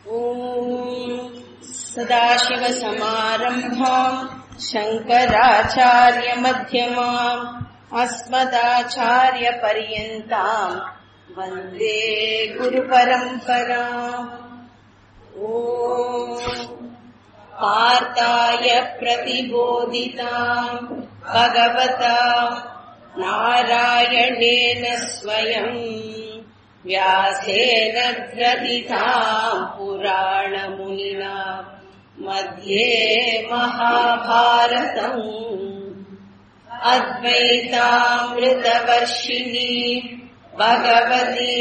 ॐ सदाशिवसमारम्भाम् शङ्कराचार्यमध्यमाम् अस्मदाचार्यपर्यन्ताम् वन्दे गुरुपरम्पराम् ॐ पार्थाय प्रतिबोधिताम् भगवता नारायणेन स्वयम् व्यासेन ग्रथिताम् पुराणमुनिना मध्ये महाभारतम् अद्वैतामृतवर्षिणी भगवती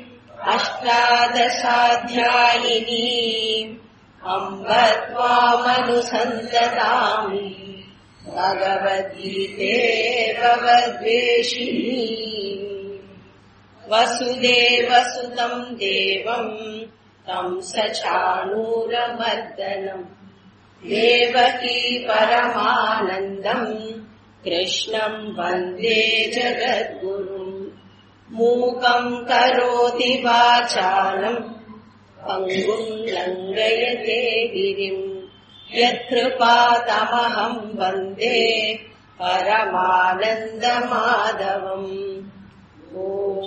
अष्टादशाध्यायिनी अम्ब त्वामनुसन्दतामि भगवद्गीते भवद्वेषिणी वसुदेवसुतम् देवम् तम् सचाणूरमर्दनम् देवकी परमानन्दम् कृष्णम् वन्दे जगद्गुरुम् मूकम् करोति वाचालम् पङ्गुम् लङ्घयते गिरिम् यत्कृपातमहम् वन्दे परमानन्दमाधवम् ॐ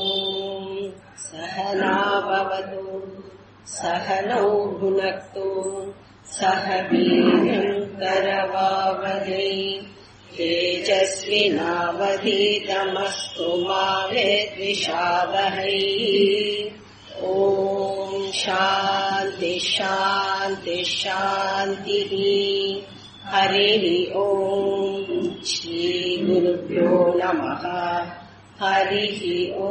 सहनाभवतु सहनौ भुनक्तु सह वीर्यम् करवावहै तेजस्विनावधीतमस्तु मा विद्विषावहै ॐ शान्ति शान्ति शान्तिः हरिः ॐ श्रीगुरुभ्यो नमः हरिः ॐ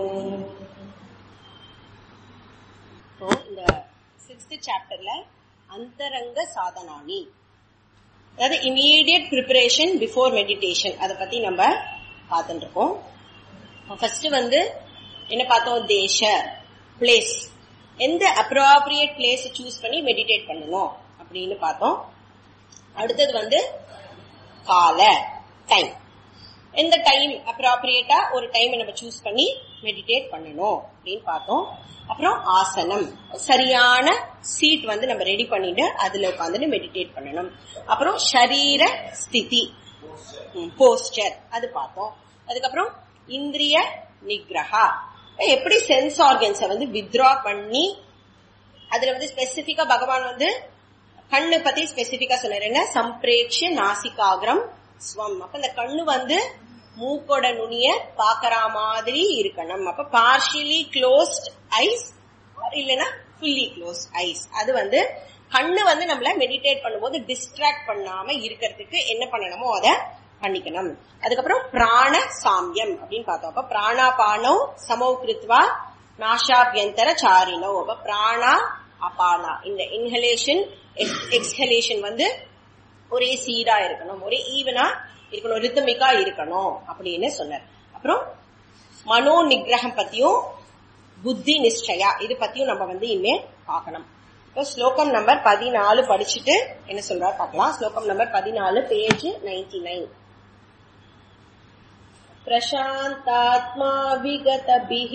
இப்போ இந்த சிக்ஸ்த் சாப்டர்ல அந்தரங்க சாதனானி அதாவது இமீடியட் ப்ரிப்பரேஷன் பிஃபோர் மெடிடேஷன் அதை பத்தி நம்ம பார்த்துட்டு இருக்கோம் ஃபர்ஸ்ட் வந்து என்ன பார்த்தோம் தேச பிளேஸ் எந்த அப்ராப்ரியேட் பிளேஸ் சூஸ் பண்ணி மெடிடேட் பண்ணணும் அப்படின்னு பார்த்தோம் அடுத்தது வந்து கால டைம் எந்த டைம் அப்ராப்ரியேட்டா ஒரு டைம் நம்ம சூஸ் பண்ணி மெடிடேட் பண்ணணும் அப்படின்னு பார்த்தோம் அப்புறம் ஆசனம் சரியான சீட் வந்து நம்ம ரெடி பண்ணிட்டு அதுல உட்காந்துட்டு மெடிடேட் பண்ணணும் அப்புறம் ஷரீர ஸ்திதி போஸ்டர் அது பார்த்தோம் அதுக்கப்புறம் இந்திரிய நிகிரகா எப்படி சென்ஸ் ஆர்கன்ஸை வந்து வித்ரா பண்ணி அதுல வந்து ஸ்பெசிபிக்கா பகவான் வந்து கண்ணு பத்தி ஸ்பெசிபிக்கா சொன்னாரு என்ன சம்பிரேட்ச நாசிகாகிரம் ஸ்வம் அப்ப இந்த கண்ணு வந்து மூக்கோட நுனிய பாக்குற மாதிரி இருக்கணும் அப்ப பார்ஷியலி க்ளோஸ்ட் ஐஸ் இல்லைன்னா ஃபுல்லி க்ளோஸ் ஐஸ் அது வந்து கண்ணு வந்து நம்மள மெடிடேட் பண்ணும்போது டிஸ்ட்ராக்ட் பண்ணாம இருக்கிறதுக்கு என்ன பண்ணணுமோ அதை பண்ணிக்கணும் அதுக்கப்புறம் பிராண சாமியம் அப்படின்னு பார்த்தோம் அப்ப பிராணாபானோ சமௌ கிருத்வா நாஷாபியந்தர சாரினோ அப்ப பிராணா அபானா இந்த இன்ஹலேஷன் எக்ஸ்ஹலேஷன் வந்து ஒரே சீரா இருக்கணும் ஒரே ஈவனா இருக்கணும் ரித்தமிக்கா இருக்கணும் அப்படின்னு சொன்னார் அப்புறம் மனோ நிகிரகம் பத்தியும் புத்தி நிஷ்டயா இது பத்தியும் நம்ம வந்து இனிமே பார்க்கணும் இப்போ ஸ்லோகம் நம்பர் பதினாலு படிச்சுட்டு என்ன சொல்றாரு பார்க்கலாம் ஸ்லோகம் நம்பர் பதினாலு பேஜ் நைன்டி நைன் प्रशान्तात्मा विगतभिः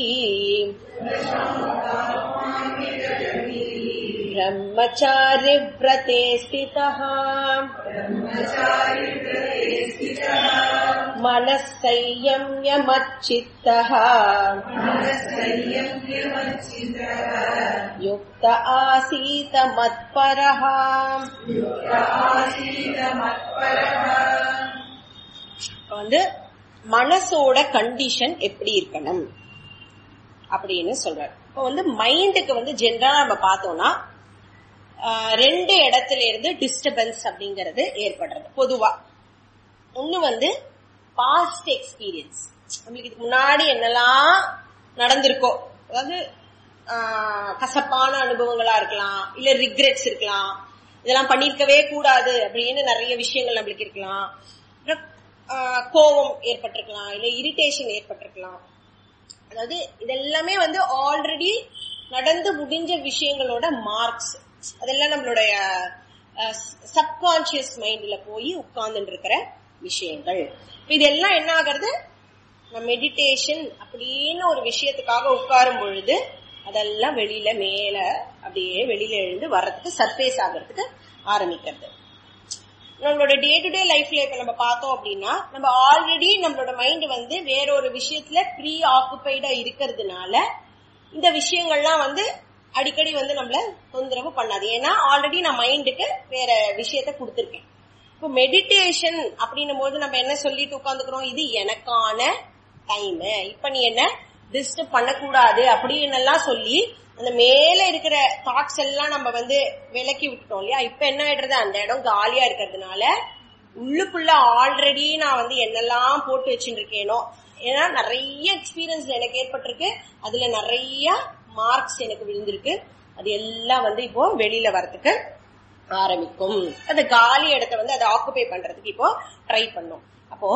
ब्रह्मचारिव्रते स्थितः मनः संयम्यमच्चित्तः युक्त आसीत मत्परः வந்து மனசோட கண்டிஷன் எப்படி இருக்கணும் அப்படின்னு சொல்றாரு இப்போ வந்து மைண்டுக்கு வந்து ஜென்ரலா நம்ம பார்த்தோம்னா ரெண்டு இடத்துல இருந்து டிஸ்டர்பன்ஸ் அப்படிங்கறது ஏற்படுறது பொதுவா ஒண்ணு வந்து பாஸ்ட் எக்ஸ்பீரியன்ஸ் நம்மளுக்கு இதுக்கு முன்னாடி என்னெல்லாம் நடந்திருக்கோ அதாவது கசப்பான அனுபவங்களா இருக்கலாம் இல்ல ரிக்ரெட்ஸ் இருக்கலாம் இதெல்லாம் பண்ணிருக்கவே கூடாது அப்படின்னு நிறைய விஷயங்கள் நம்மளுக்கு இருக்கலாம் கோபம் ஏற்பட்டிருக்கலாம் இல்ல இரிட்டேஷன் ஏற்பட்டிருக்கலாம் அதாவது இதெல்லாமே வந்து ஆல்ரெடி நடந்து முடிஞ்ச விஷயங்களோட மார்க்ஸ் அதெல்லாம் நம்மளுடைய சப்கான்சியஸ் மைண்ட்ல போய் உட்கார்ந்துட்டு இருக்கிற விஷயங்கள் இதெல்லாம் என்ன ஆகிறது மெடிடேஷன் அப்படின்னு ஒரு விஷயத்துக்காக உட்காரும் பொழுது அதெல்லாம் வெளியில மேல அப்படியே வெளியில எழுந்து வர்றதுக்கு சர்ஃபேஸ் ஆகிறதுக்கு ஆரம்பிக்கிறது நம்மளோட டே டு டே லைஃப்ல இப்ப நம்ம பார்த்தோம் அப்படின்னா நம்ம ஆல்ரெடி நம்மளோட மைண்ட் வந்து வேற ஒரு விஷயத்துல ப்ரீ ஆக்குபைடா இருக்கிறதுனால இந்த விஷயங்கள்லாம் வந்து அடிக்கடி வந்து நம்மள தொந்தரவு பண்ணாது ஏன்னா ஆல்ரெடி நான் மைண்டுக்கு வேற விஷயத்த கொடுத்துருக்கேன் இப்போ மெடிடேஷன் அப்படின்னும் போது நம்ம என்ன சொல்லிட்டு உட்காந்துக்கிறோம் இது எனக்கான டைம் இப்ப நீ என்ன டிஸ்டர்ப் பண்ணக்கூடாது அப்படின்னு எல்லாம் சொல்லி அந்த மேல இருக்கிற தாட்ஸ் எல்லாம் நம்ம வந்து விலக்கி விட்டுட்டோம் இல்லையா இப்ப என்ன ஆயிடுறது அந்த இடம் காலியா இருக்கிறதுனால உள்ளுக்குள்ள ஆல்ரெடி நான் வந்து என்னெல்லாம் போட்டு வச்சுட்டு இருக்கேனோ ஏன்னா நிறைய எக்ஸ்பீரியன்ஸ் எனக்கு ஏற்பட்டிருக்கு அதுல நிறைய மார்க்ஸ் எனக்கு விழுந்திருக்கு அது எல்லாம் வந்து இப்போ வெளியில வரதுக்கு ஆரம்பிக்கும் அந்த காலி இடத்த வந்து அதை ஆக்குபை பண்றதுக்கு இப்போ ட்ரை பண்ணும் அப்போ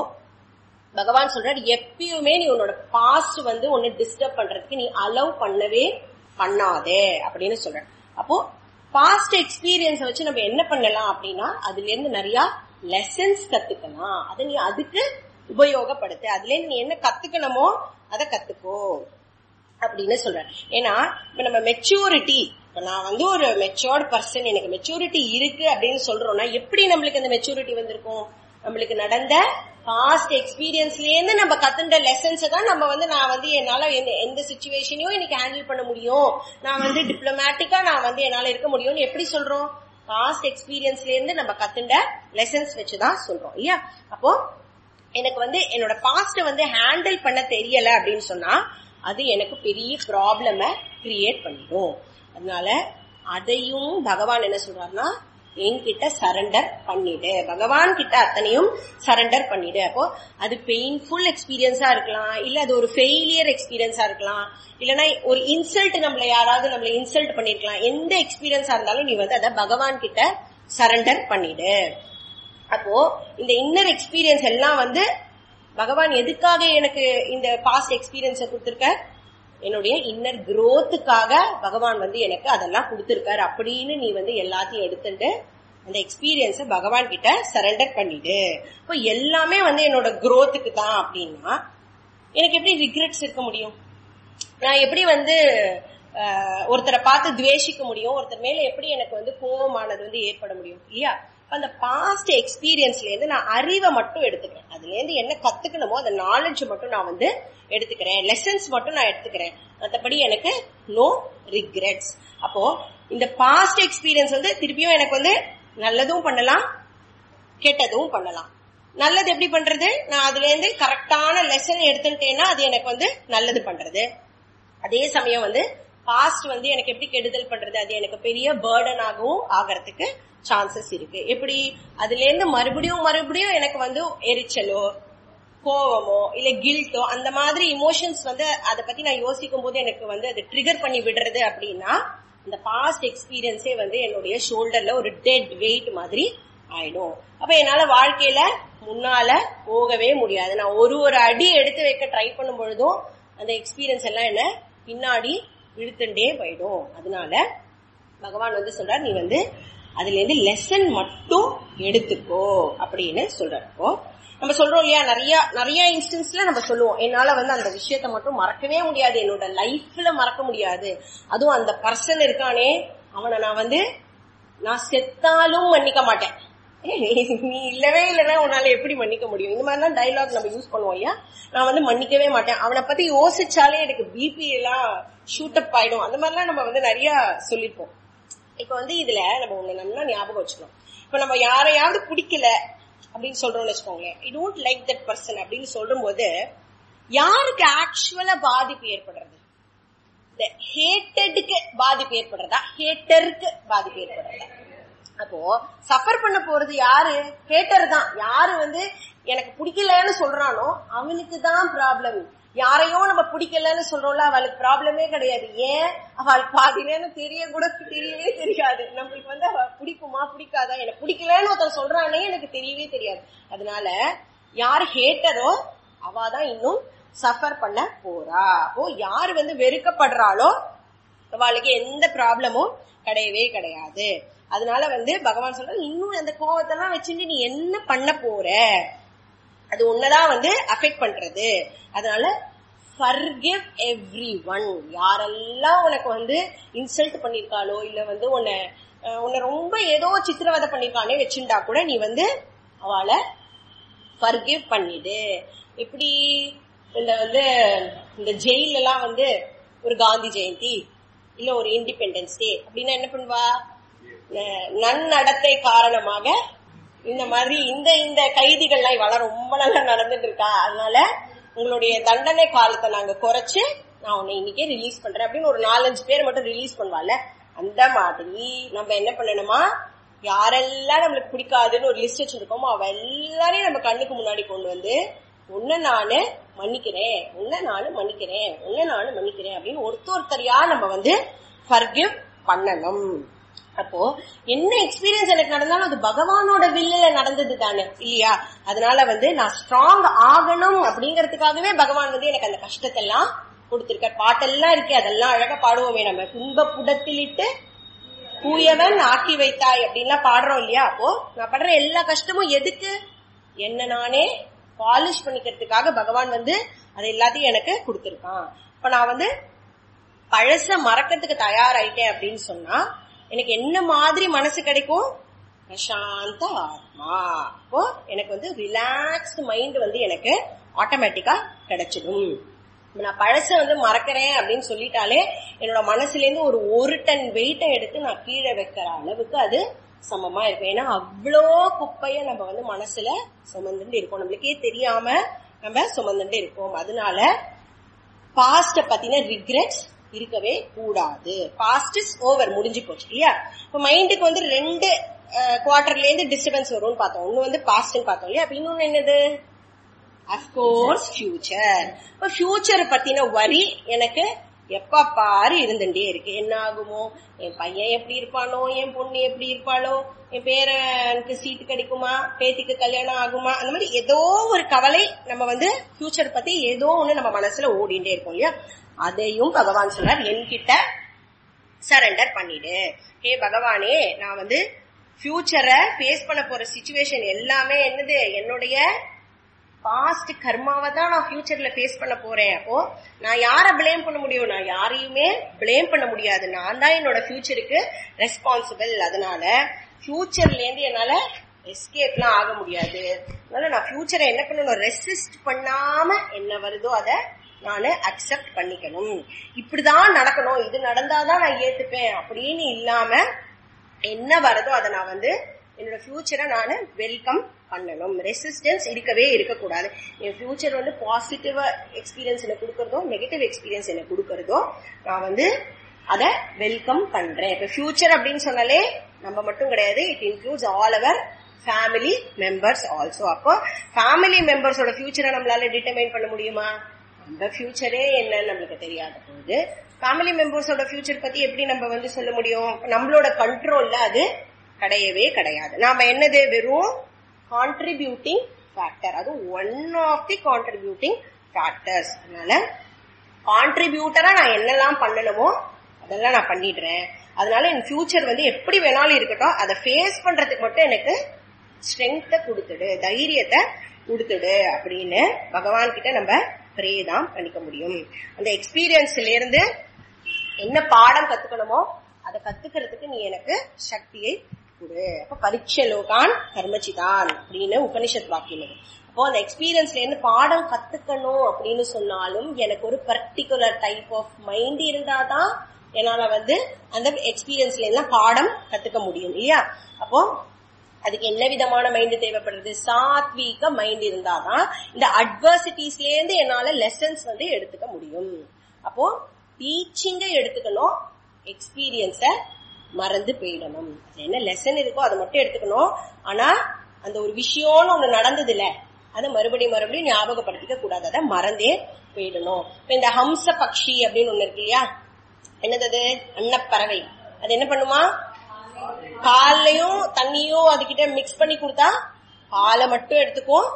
பகவான் சொல்றாரு எப்பயுமே நீ உன்னோட பாஸ்ட் வந்து உன்னை டிஸ்டர்ப் பண்றதுக்கு நீ அலோவ் பண்ணவே பண்ணாதே அப்படின்னு சொல்ற அப்போ பாஸ்ட் எக்ஸ்பீரியன்ஸ் வச்சு நம்ம என்ன பண்ணலாம் அப்படின்னா அதுல இருந்து நிறைய லெசன்ஸ் கத்துக்கலாம் அதை நீ அதுக்கு உபயோகப்படுத்து அதுல இருந்து நீ என்ன கத்துக்கணுமோ அதை கத்துக்கோ அப்படின்னு சொல்றேன் ஏன்னா இப்ப நம்ம மெச்சூரிட்டி இப்ப நான் வந்து ஒரு மெச்சூர்ட் பர்சன் எனக்கு மெச்சூரிட்டி இருக்கு அப்படின்னு சொல்றோம்னா எப்படி நம்மளுக்கு அந்த மெச்சூரிட்டி வந்திருக்கும் நம்மளுக்கு நடந்த பாஸ்ட் எக்ஸ்பீரியன்ஸ்ல இருந்து நம்ம கத்துண்ட லெசன்ஸ் தான் நம்ம வந்து நான் வந்து என்னால எந்த- எந்த சுச்சுவேஷனையும் எனக்கு ஹேண்டில் பண்ண முடியும் நான் வந்து டிப்ளமேட்டிக்கா நான் வந்து என்னால இருக்க முடியும்னு எப்படி சொல்றோம் பாஸ்ட் எக்ஸ்பீரியன்ஸ்ல இருந்து நம்ம கத்துண்ட லெசன்ஸ் வச்சுதான் சொல்றோம் இல்லையா அப்போ எனக்கு வந்து என்னோட பாஸ்ட வந்து ஹேண்டில் பண்ண தெரியல அப்படின்னு சொன்னா அது எனக்கு பெரிய ப்ராப்ளம கிரியேட் பண்ணிடும் அதனால அதையும் பகவான் என்ன சொல்றாருன்னா என்கிட்ட சரண்டர் பண்ணிடு பகவான் கிட்ட அத்தனையும் சரண்டர் பண்ணிடு அப்போ அது பெயின்ஃபுல் எக்ஸ்பீரியன்ஸா இருக்கலாம் இல்ல அது ஒரு ஃபெயிலியர் எக்ஸ்பீரியன்ஸா இருக்கலாம் இல்லனா ஒரு இன்சல்ட் நம்மள யாராவது நம்மள இன்சல்ட் பண்ணிருக்கலாம் எந்த எக்ஸ்பீரியன்ஸா இருந்தாலும் நீ வந்து அதை பகவான் கிட்ட சரண்டர் பண்ணிடு அப்போ இந்த இன்னர் எக்ஸ்பீரியன்ஸ் எல்லாம் வந்து பகவான் எதுக்காக எனக்கு இந்த பாஸ்ட் எக்ஸ்பீரியன்ஸை கொடுத்திருக்க என்னுடைய இன்னர் growthக்காக பகவான் வந்து எனக்கு அதெல்லாம் கொடுத்திருக்காரு அப்படின்னு நீ வந்து எல்லாத்தையும் எடுத்துட்டு அந்த எக்ஸ்பீரியன்ஸ பகவான் கிட்ட சரண்டர் பண்ணிடு இப்போ எல்லாமே வந்து என்னோட growthக்கு தான் அப்படின்னா எனக்கு எப்படி ரிக்ரெட்ஸ் இருக்க முடியும் நான் எப்படி வந்து அஹ், ஒருத்தரை பார்த்து துவேஷிக்க முடியும் ஒருத்தர் மேல எப்படி எனக்கு வந்து கோபமானது வந்து ஏற்பட முடியும் இல்லையா அப்ப அந்த பாஸ்ட் எக்ஸ்பீரியன்ஸ்ல இருந்து நான் அறிவை மட்டும் எடுத்துக்கிறேன் அதுல இருந்து என்ன கத்துக்கணுமோ அந்த நாலேஜ் மட்டும் நான் வந்து எடுத்துக்கிறேன் லெசன்ஸ் மட்டும் நான் எடுத்துக்கிறேன் மற்றபடி எனக்கு நோ ரிக்ரெட்ஸ் அப்போ இந்த பாஸ்ட் எக்ஸ்பீரியன்ஸ் வந்து திருப்பியும் எனக்கு வந்து நல்லதும் பண்ணலாம் கெட்டதும் பண்ணலாம் நல்லது எப்படி பண்றது நான் அதுல இருந்து கரெக்டான லெசன் எடுத்துட்டேன்னா அது எனக்கு வந்து நல்லது பண்றது அதே சமயம் வந்து பாஸ்ட் வந்து எனக்கு எப்படி கெடுதல் பண்றது அது எனக்கு பெரிய பேர்டன் ஆகவும் ஆகிறதுக்கு சான்சஸ் இருக்கு எப்படி அதுல இருந்து மறுபடியும் மறுபடியும் எனக்கு வந்து எரிச்சலோ கோவமோ இல்ல கில்ட்டோ அந்த மாதிரி இமோஷன்ஸ் வந்து அதை பத்தி நான் யோசிக்கும் போது எனக்கு வந்து அது ட்ரிகர் பண்ணி விடுறது அப்படின்னா இந்த பாஸ்ட் எக்ஸ்பீரியன்ஸே வந்து என்னுடைய ஷோல்டர்ல ஒரு டெட் வெயிட் மாதிரி ஆயிடும் அப்ப என்னால வாழ்க்கையில முன்னால போகவே முடியாது நான் ஒரு ஒரு அடி எடுத்து வைக்க ட்ரை பண்ணும் பொழுதும் அந்த எக்ஸ்பீரியன்ஸ் எல்லாம் என்ன பின்னாடி இழுத்துட்டே போயிடும் அதனால பகவான் வந்து சொல்றார் நீ வந்து அதுல இருந்து லெசன் மட்டும் எடுத்துக்கோ அப்படின்னு சொல்றாரு இப்போ நம்ம சொல்றோம் இல்லையா நிறைய நிறைய இன்ஸ்டன்ஸ்ல நம்ம சொல்லுவோம் என்னால வந்து அந்த விஷயத்த மட்டும் மறக்கவே முடியாது என்னோட லைஃப்ல மறக்க முடியாது அதுவும் அந்த பர்சன் இருக்கானே அவனை நான் வந்து நான் செத்தாலும் மன்னிக்க மாட்டேன் ஏய், நீ இல்லவே இல்லைன்னா உன்னால எப்படி மன்னிக்க முடியும் இந்த மாதிரிலாம் டைலாக் நம்ம யூஸ் பண்ணுவோம் ஐயா நான் வந்து மன்னிக்கவே மாட்டேன் அவனை பத்தி யோசிச்சாலே எனக்கு பிபி எல்லாம் ஷூட் அப் ஆயிடும் அந்த மாதிரிலாம் நம்ம வந்து நிறைய சொல்லிருப்போம் இப்ப வந்து இதுல நம்ம ஒண்ணு நல்லா ஞாபகம் வச்சுக்கணும் இப்ப நம்ம யாரையாவது பிடிக்கல அப்படின்னு சொல்றோம்னு வச்சுக்கோங்களேன் I don't like that person அப்படின்னு சொல்லும் போது யாருக்கு ஆக்சுவலா பாதிப்பு ஏற்படுறது இந்த ஹேட்டடுக்கு பாதிப்பு ஏற்படுறதா ஹேட்டருக்கு பாதிப்பு ஏற்படுறதா அப்போ சஃபர் பண்ண போறது யாரு ஹேட்டர் தான் யாரு வந்து எனக்கு பிடிக்கலன்னு சொல்றானோ அவனுக்கு தான் ப்ராப்ளம் யாரையோ நம்ம பிடிக்கலன்னு சொல்றோம்ல அவளுக்கு ப்ராப்ளமே கிடையாது ஏன் அவளுக்கு பாதி நேரம் தெரிய கூட தெரியவே தெரியாது நம்மளுக்கு வந்து அவ பிடிக்குமா பிடிக்காதா எனக்கு பிடிக்கலன்னு ஒருத்தன் சொல்றானே எனக்கு தெரியவே தெரியாது அதனால யார் ஹேட்டரோ அவ தான் இன்னும் சஃபர் பண்ண போறா அப்போ யார் வந்து வெறுக்கப்படுறாளோ அவளுக்கு எந்த ப்ராப்ளமும் கிடையவே கிடையாது அதனால வந்து பகவான் சொல்ற இன்னும் அந்த கோவத்தெல்லாம் வச்சுட்டு நீ என்ன பண்ண போற அது உன்னதான் வந்து அஃபெக்ட் பண்றது அதனால ஃபர்கிவ் எவ்ரி ஒன் யாரெல்லாம் உனக்கு வந்து இன்சல்ட் பண்ணிருக்காளோ இல்ல வந்து உன்னை அஹ், உன்னை ரொம்ப ஏதோ சித்திரவதை பண்ணிருக்கானே வச்சுண்டா கூட நீ வந்து அவளை ஃபர்கிவ் பண்ணிடு எப்படி இந்த வந்து இந்த ஜெயில எல்லாம் வந்து ஒரு காந்தி ஜெயந்தி இல்ல ஒரு இண்டிபெண்டன்ஸ் டே அப்படின்னா என்ன பண்ணுவா ந- நன்னடத்தை காரணமாக இந்த மாதிரி இந்த இந்த கைதிகள்லாம் இவெல்லாம் ரொம்ப நல்லா நடந்துட்டு இருக்கா அதனால உங்களுடைய தண்டனை காலத்தை நாங்க குறைச்சு நான் உன்னை இன்னைக்கே ரிலீஸ் பண்றேன் அப்படின்னு ஒரு நாலஞ்சு பேர் மட்டும் ரிலீஸ் பண்ணுவாள்ல அந்த மாதிரி நம்ம என்ன பண்ணணுமா யாரெல்லாம் நம்மளுக்கு பிடிக்காதுன்னு ஒரு லிஸ்ட் வச்சிருக்கோமோ அவ எல்லாரையும் நம்ம கண்ணுக்கு முன்னாடி கொண்டு வந்து உன்னை நானு மன்னிக்கிறேன் உன்னை நானு மன்னிக்கிறேன் உன்னை நானு மன்னிக்கிறேன் அப்படின்னு ஒருத்தர் ஒருத்தரையா நம்ம வந்து ஃபர்கிவ் பண்ணணும் அப்போ என்ன எக்ஸ்பீரியன்ஸ் எனக்கு நடந்தாலும் அது பகவானோட வில்லுல நடந்தது தானே இல்லையா அதனால வந்து நான் ஸ்ட்ராங் ஆகணும் அப்படிங்கறதுக்காகவே பகவான் வந்து எனக்கு அந்த கஷ்டத்தை எல்லாம் கொடுத்திருக்க பாட்டெல்லாம் இருக்கே அதெல்லாம் அழகா பாடுவோமே நம்ம துன்ப புடத்திலிட்டு தூயவன் ஆக்கி வைத்தாய் அப்படின்லாம் பாடுறோம் இல்லையா அப்போ நான் படுற எல்லா கஷ்டமும் எதுக்கு என்ன நானே பாலிஷ் பண்ணிக்கிறதுக்காக பகவான் வந்து அது எல்லாத்தையும் எனக்கு கொடுத்திருக்கான் இப்ப நான் வந்து பழச மறக்கிறதுக்கு தயாராயிட்டேன் அப்படின்னு சொன்னா எனக்கு என்ன மாதிரி மனசு கிடைக்கும் பிரசாந்த ஆத்மா அப்போ எனக்கு வந்து ரிலாக்ஸ்டு மைண்ட் வந்து எனக்கு ஆட்டோமேட்டிக்கா கிடைச்சிடும் இப்ப நான் பழச வந்து மறக்கிறேன் அப்படின்னு சொல்லிட்டாலே என்னோட மனசுல இருந்து ஒரு ஒரு டன் வெயிட்டை எடுத்து நான் கீழே வைக்கிற அளவுக்கு அது சமமா இருக்கும் ஏன்னா அவ்வளோ குப்பைய நம்ம வந்து மனசுல சுமந்துட்டு இருக்கோம் நம்மளுக்கே தெரியாம நம்ம சுமந்துட்டு இருக்கோம் அதனால பாஸ்ட பத்தின ரிக்ரெட்ஸ் இருக்கவே கூடாது பாஸ்ட் இஸ் ஓவர் முடிஞ்சு போச்சு இல்லையா இப்ப மைண்டுக்கு வந்து ரெண்டு குவார்டர்ல இருந்து டிஸ்டர்பன்ஸ் வரும்னு பார்த்தோம் ஒண்ணு வந்து பாஸ்ட்னு பார்த்தோம் இல்லையா அப்ப இன்னொன்னு என்னது அஃப்கோர்ஸ் ஃபியூச்சர் இப்ப ஃபியூச்சர் பத்தின வரி எனக்கு எப்ப பாரு இருந்துட்டே இருக்கு என்ன ஆகுமோ என் பையன் எப்படி இருப்பானோ என் பொண்ணு எப்படி இருப்பாளோ என் பேரனுக்கு சீட்டு கிடைக்குமா பேத்திக்கு கல்யாணம் ஆகுமா அந்த மாதிரி ஏதோ ஒரு கவலை நம்ம வந்து ஃபியூச்சர் பத்தி ஏதோ ஒண்ணு நம்ம மனசுல ஓடிண்டே இருக்கோம் இல்லையா அதையும் பகவான் சொல்றார் என்கிட்ட சரண்டர் பண்ணிடு ஹே பகவானே நான் வந்து ஃபியூச்சரை ஃபேஸ் பண்ண போற சுச்சுவேஷன் எல்லாமே என்னது என்னுடைய பாஸ்ட் கர்மாவை தான் நான் ஃபியூச்சர்ல ஃபேஸ் பண்ண போறேன் அப்போ நான் யாரை ப்ளேம் பண்ண முடியும் நான் யாரையுமே ப்ளேம் பண்ண முடியாது நான் தான் என்னோட ஃபியூச்சருக்கு ரெஸ்பான்சிபிள் அதனால ஃபியூச்சர்ல இருந்து என்னால எஸ்கேப்லாம் ஆக முடியாது அதனால நான் ஃபியூச்சரை என்ன பண்ணணும் ரெசிஸ்ட் பண்ணாம என்ன வருதோ அதை நான் அக்செப்ட் பண்ணிக்கணும் இப்படிதான் நடக்கணும் இது நடந்தாதான் நான் ஏத்துப்பேன் அப்படின்னு இல்லாம என்ன வருதோ அதை நான் வந்து என்னோட ஃபியூச்சரை நான் வெல்கம் பண்ணணும் ரெசிஸ்டன்ஸ் இருக்கவே இருக்கக்கூடாது என் ஃபியூச்சர் வந்து பாசிட்டிவ் எக்ஸ்பீரியன்ஸ் எனக்கு கொடுக்கறதோ நெகட்டிவ் எக்ஸ்பீரியன்ஸ் எனக்கு கொடுக்கறதோ நான் வந்து அதை வெல்கம் பண்றேன் இப்ப ஃபியூச்சர் அப்படின்னு சொன்னாலே நம்ம மட்டும் கிடையாது it includes all our family members also அப்போ ஃபேமிலி மெம்பர்ஸோட ஃபியூச்சரை நம்மளால டிட்டர்மைன் பண்ண முடியுமா நம்ம ஃபியூச்சரே என்னன்னு நம்மளுக்கு தெரியாத போது ஃபேமிலி மெம்பர்ஸோட ஃபியூச்சர் பத்தி எப்படி நம்ம வந்து சொல்ல முடியும் நம்மளோட கண்ட்ரோல்ல அது கிடையவே கிடையாது நாம என்னது வெறும் கான்ட்ரிபியூட்டிங் ஃபேக்டர் அது one of the contributing factors அதனால கான்ட்ரிபியூட்டரா நான் என்னெல்லாம் பண்ணணுமோ அதெல்லாம் நான் பண்ணிடுறேன் அதனால என் ஃபியூச்சர் வந்து எப்படி வேணாலும் இருக்கட்டும் அதை ஃபேஸ் பண்றதுக்கு மட்டும் எனக்கு ஸ்ட்ரென்த்தை கொடுத்துடு தைரியத்தை கொடுத்துடு அப்படின்னு பகவான் கிட்ட நம்ம ப்ரே தான் பண்ணிக்க முடியும் அந்த எக்ஸ்பீரியன்ஸ்ல இருந்து என்ன பாடம் கத்துக்கணுமோ அதை கத்துக்கிறதுக்கு நீ எனக்கு சக்தியை கொடு அப்ப பரீட்சை லோகான் கர்மச்சிதான் அப்படின்னு உபனிஷத் வாக்கியம் இது அப்போ அந்த எக்ஸ்பீரியன்ஸ்ல இருந்து பாடம் கத்துக்கணும் அப்படின்னு சொன்னாலும் எனக்கு ஒரு பர்டிகுலர் டைப் ஆஃப் மைண்ட் இருந்தாதான் என்னால வந்து அந்த எக்ஸ்பீரியன்ஸ்ல எல்லாம் பாடம் கத்துக்க முடியும் இல்லையா அப்போ அதுக்கு என்ன விதமான மைண்ட் தேவைப்படுறது சாத்வீக மைண்ட் இருந்தாதான் இந்த அட்வர்சிட்டிஸ்ல இருந்து என்னால லெசன்ஸ் வந்து எடுத்துக்க முடியும் அப்போ டீச்சிங்க எடுத்துக்கணும் எக்ஸ்பீரியன்ஸ மறந்து போயிடணும் என்ன லெசன் இருக்கோ அதை மட்டும் எடுத்துக்கணும் ஆனா அந்த ஒரு விஷயம்னு ஒண்ணு நடந்தது இல்ல அதை மறுபடியும் மறுபடியும் ஞாபகப்படுத்திக்க கூடாது அதை மறந்தே போயிடணும் இப்ப இந்த ஹம்ச பக்ஷி அப்படின்னு ஒண்ணு இருக்கு இல்லையா என்னது அது அன்னப்பறவை அது என்ன பண்ணுமா பால்லையும் தண்ணியும் அதுகிட்ட மிக்ஸ் பண்ணி கொடுத்தா பாலை மட்டும் எடுத்துக்கும்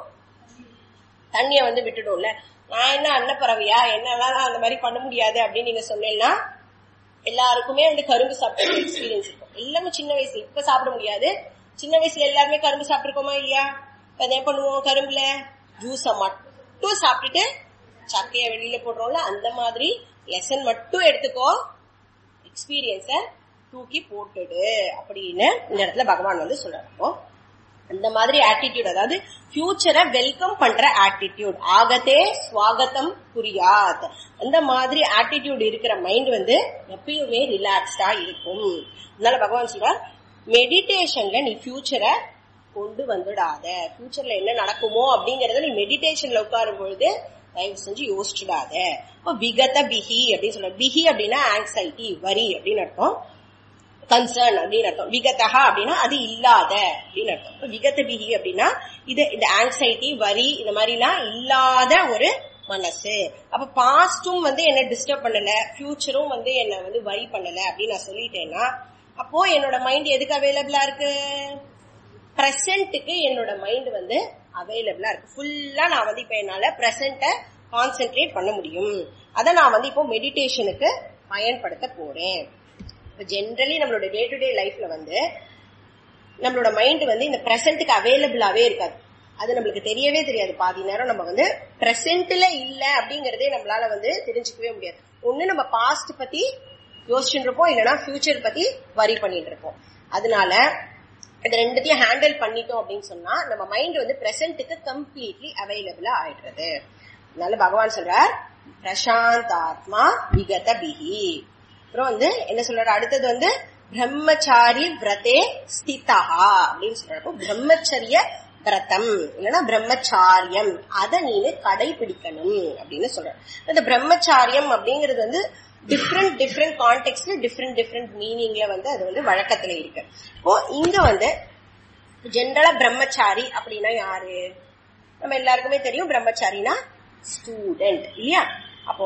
தண்ணிய வந்து விட்டுடும்ல நான் என்ன அன்னப்பறவையா என்னெல்லாம் அந்த மாதிரி பண்ண முடியாது அப்படின்னு நீங்க சொன்னீங்கன்னா எல்லாருக்குமே வந்து கரும்பு சாப்பிட்ட எக்ஸ்பீரியன்ஸ் இருக்கும் எல்லாமே சின்ன வயசுல இப்ப சாப்பிட முடியாது சின்ன வயசுல எல்லாருமே கரும்பு சாப்பிட்டுருக்கோமா இல்லையா இப்ப என்ன பண்ணுவோம் கரும்புல ஜூஸ மட்டும் சாப்பிட்டுட்டு சக்கைய வெளியில போடுறோம்ல அந்த மாதிரி லெசன் மட்டும் எடுத்துக்கோ எக்ஸ்பீரியன்ஸ தூக்கி போட்டுடு அப்படின்னு இந்த இடத்துல பகவான் வந்து சொல்றாரு அப்போ அந்த மாதிரி ஆட்டிடியூட் அதாவது ஃபியூச்சரை வெல்கம் பண்ற ஆட்டிடியூட் ஆகத்தே ஸ்வாகத்தம் புரியாத் அந்த மாதிரி ஆட்டிடியூட் இருக்கிற மைண்ட் வந்து எப்பயுமே ரிலாக்ஸ்டா இருக்கும் அதனால பகவான் சொல்றார் மெடிடேஷன்ல நீ ஃபியூச்சரை கொண்டு வந்துடாத ஃபியூச்சர்ல என்ன நடக்குமோ அப்படிங்கறத நீ மெடிடேஷன்ல உட்காரும் பொழுது தயவு செஞ்சு யோசிச்சுடாத இப்போ விகத பிஹி அப்படின்னு சொல்ற பிஹி அப்படின்னா ஆங்ஸைட்டி வரி அப்படின்னு அர்த்தம் கன்சர்ன் அப்படின்னு அர்த்தம் விகதஹா அப்படின்னா அது இல்லாத அப்படின்னு அர்த்தம் இப்ப விகத பிஹி அப்படின்னா இது இந்த ஆங்ஸைட்டி வரி இந்த மாதிரிலாம் இல்லாத ஒரு மனசு அப்ப பாஸ்டும் வந்து என்ன டிஸ்டர்ப் பண்ணல ஃபியூச்சரும் வந்து என்ன வந்து வரி பண்ணல அப்படின்னு நான் சொல்லிட்டேன்னா அப்போ என்னோட மைண்ட் எதுக்கு அவைலபிளா இருக்கு பிரசன்ட்டுக்கு என்னோட மைண்ட் வந்து அவைலபிளா இருக்கு ஃபுல்லா நான் வந்து இப்ப என்னால பிரசன்ட கான்சென்ட்ரேட் பண்ண முடியும் அதை நான் வந்து இப்போ மெடிடேஷனுக்கு பயன்படுத்த போறேன் இப்போ ஜென்ரலி நம்மளோட டே டு டே லைஃப்ல வந்து நம்மளோட மைண்ட் வந்து இந்த பிரசன்ட்டுக்கு அவைலபிளாவே இருக்காது அது நம்மளுக்கு தெரியவே தெரியாது பாதி நேரம் நம்ம வந்து பிரசன்ட்ல இல்ல அப்படிங்கறதே நம்மளால வந்து தெரிஞ்சுக்கவே முடியாது ஒண்ணு நம்ம பாஸ்ட் பத்தி யோசிச்சுட்டு இருப்போம் இல்லைன்னா ஃபியூச்சர் பத்தி வரி பண்ணிட்டு இருப்போம் அதனால இது ரெண்டுத்தையும் ஹேண்டில் பண்ணிட்டோம் அப்படின்னு சொன்னா நம்ம மைண்ட் வந்து பிரசன்ட்டுக்கு கம்ப்ளீட்லி அவைலபிளா ஆயிடுறது அதனால பகவான் சொல்றார் பிரசாந்த் ஆத்மா விகத பிஹி அப்புறம் வந்து என்ன சொல்றாரு அடுத்தது வந்து பிரம்மச்சாரி விரதே ஸ்திதா அப்படின்னு சொல்றப்போ பிரம்மச்சரிய விரதம் இல்லைன்னா பிரம்மச்சாரியம் அதை நீனு கடைபிடிக்கணும் அப்படின்னு சொல்றாரு இந்த பிரம்மச்சாரியம் அப்படிங்கிறது வந்து டிஃப்ரெண்ட் டிஃப்ரெண்ட் கான்டெக்ட்ல டிஃப்ரெண்ட் டிஃப்ரெண்ட் மீனிங்ல வந்து அது வந்து வழக்கத்துல இருக்கு இப்போ இங்க வந்து ஜென்ரலா பிரம்மச்சாரி அப்படின்னா யாரு நம்ம எல்லாருக்குமே தெரியும் பிரம்மச்சாரினா ஸ்டூடெண்ட் இல்லையா அப்போ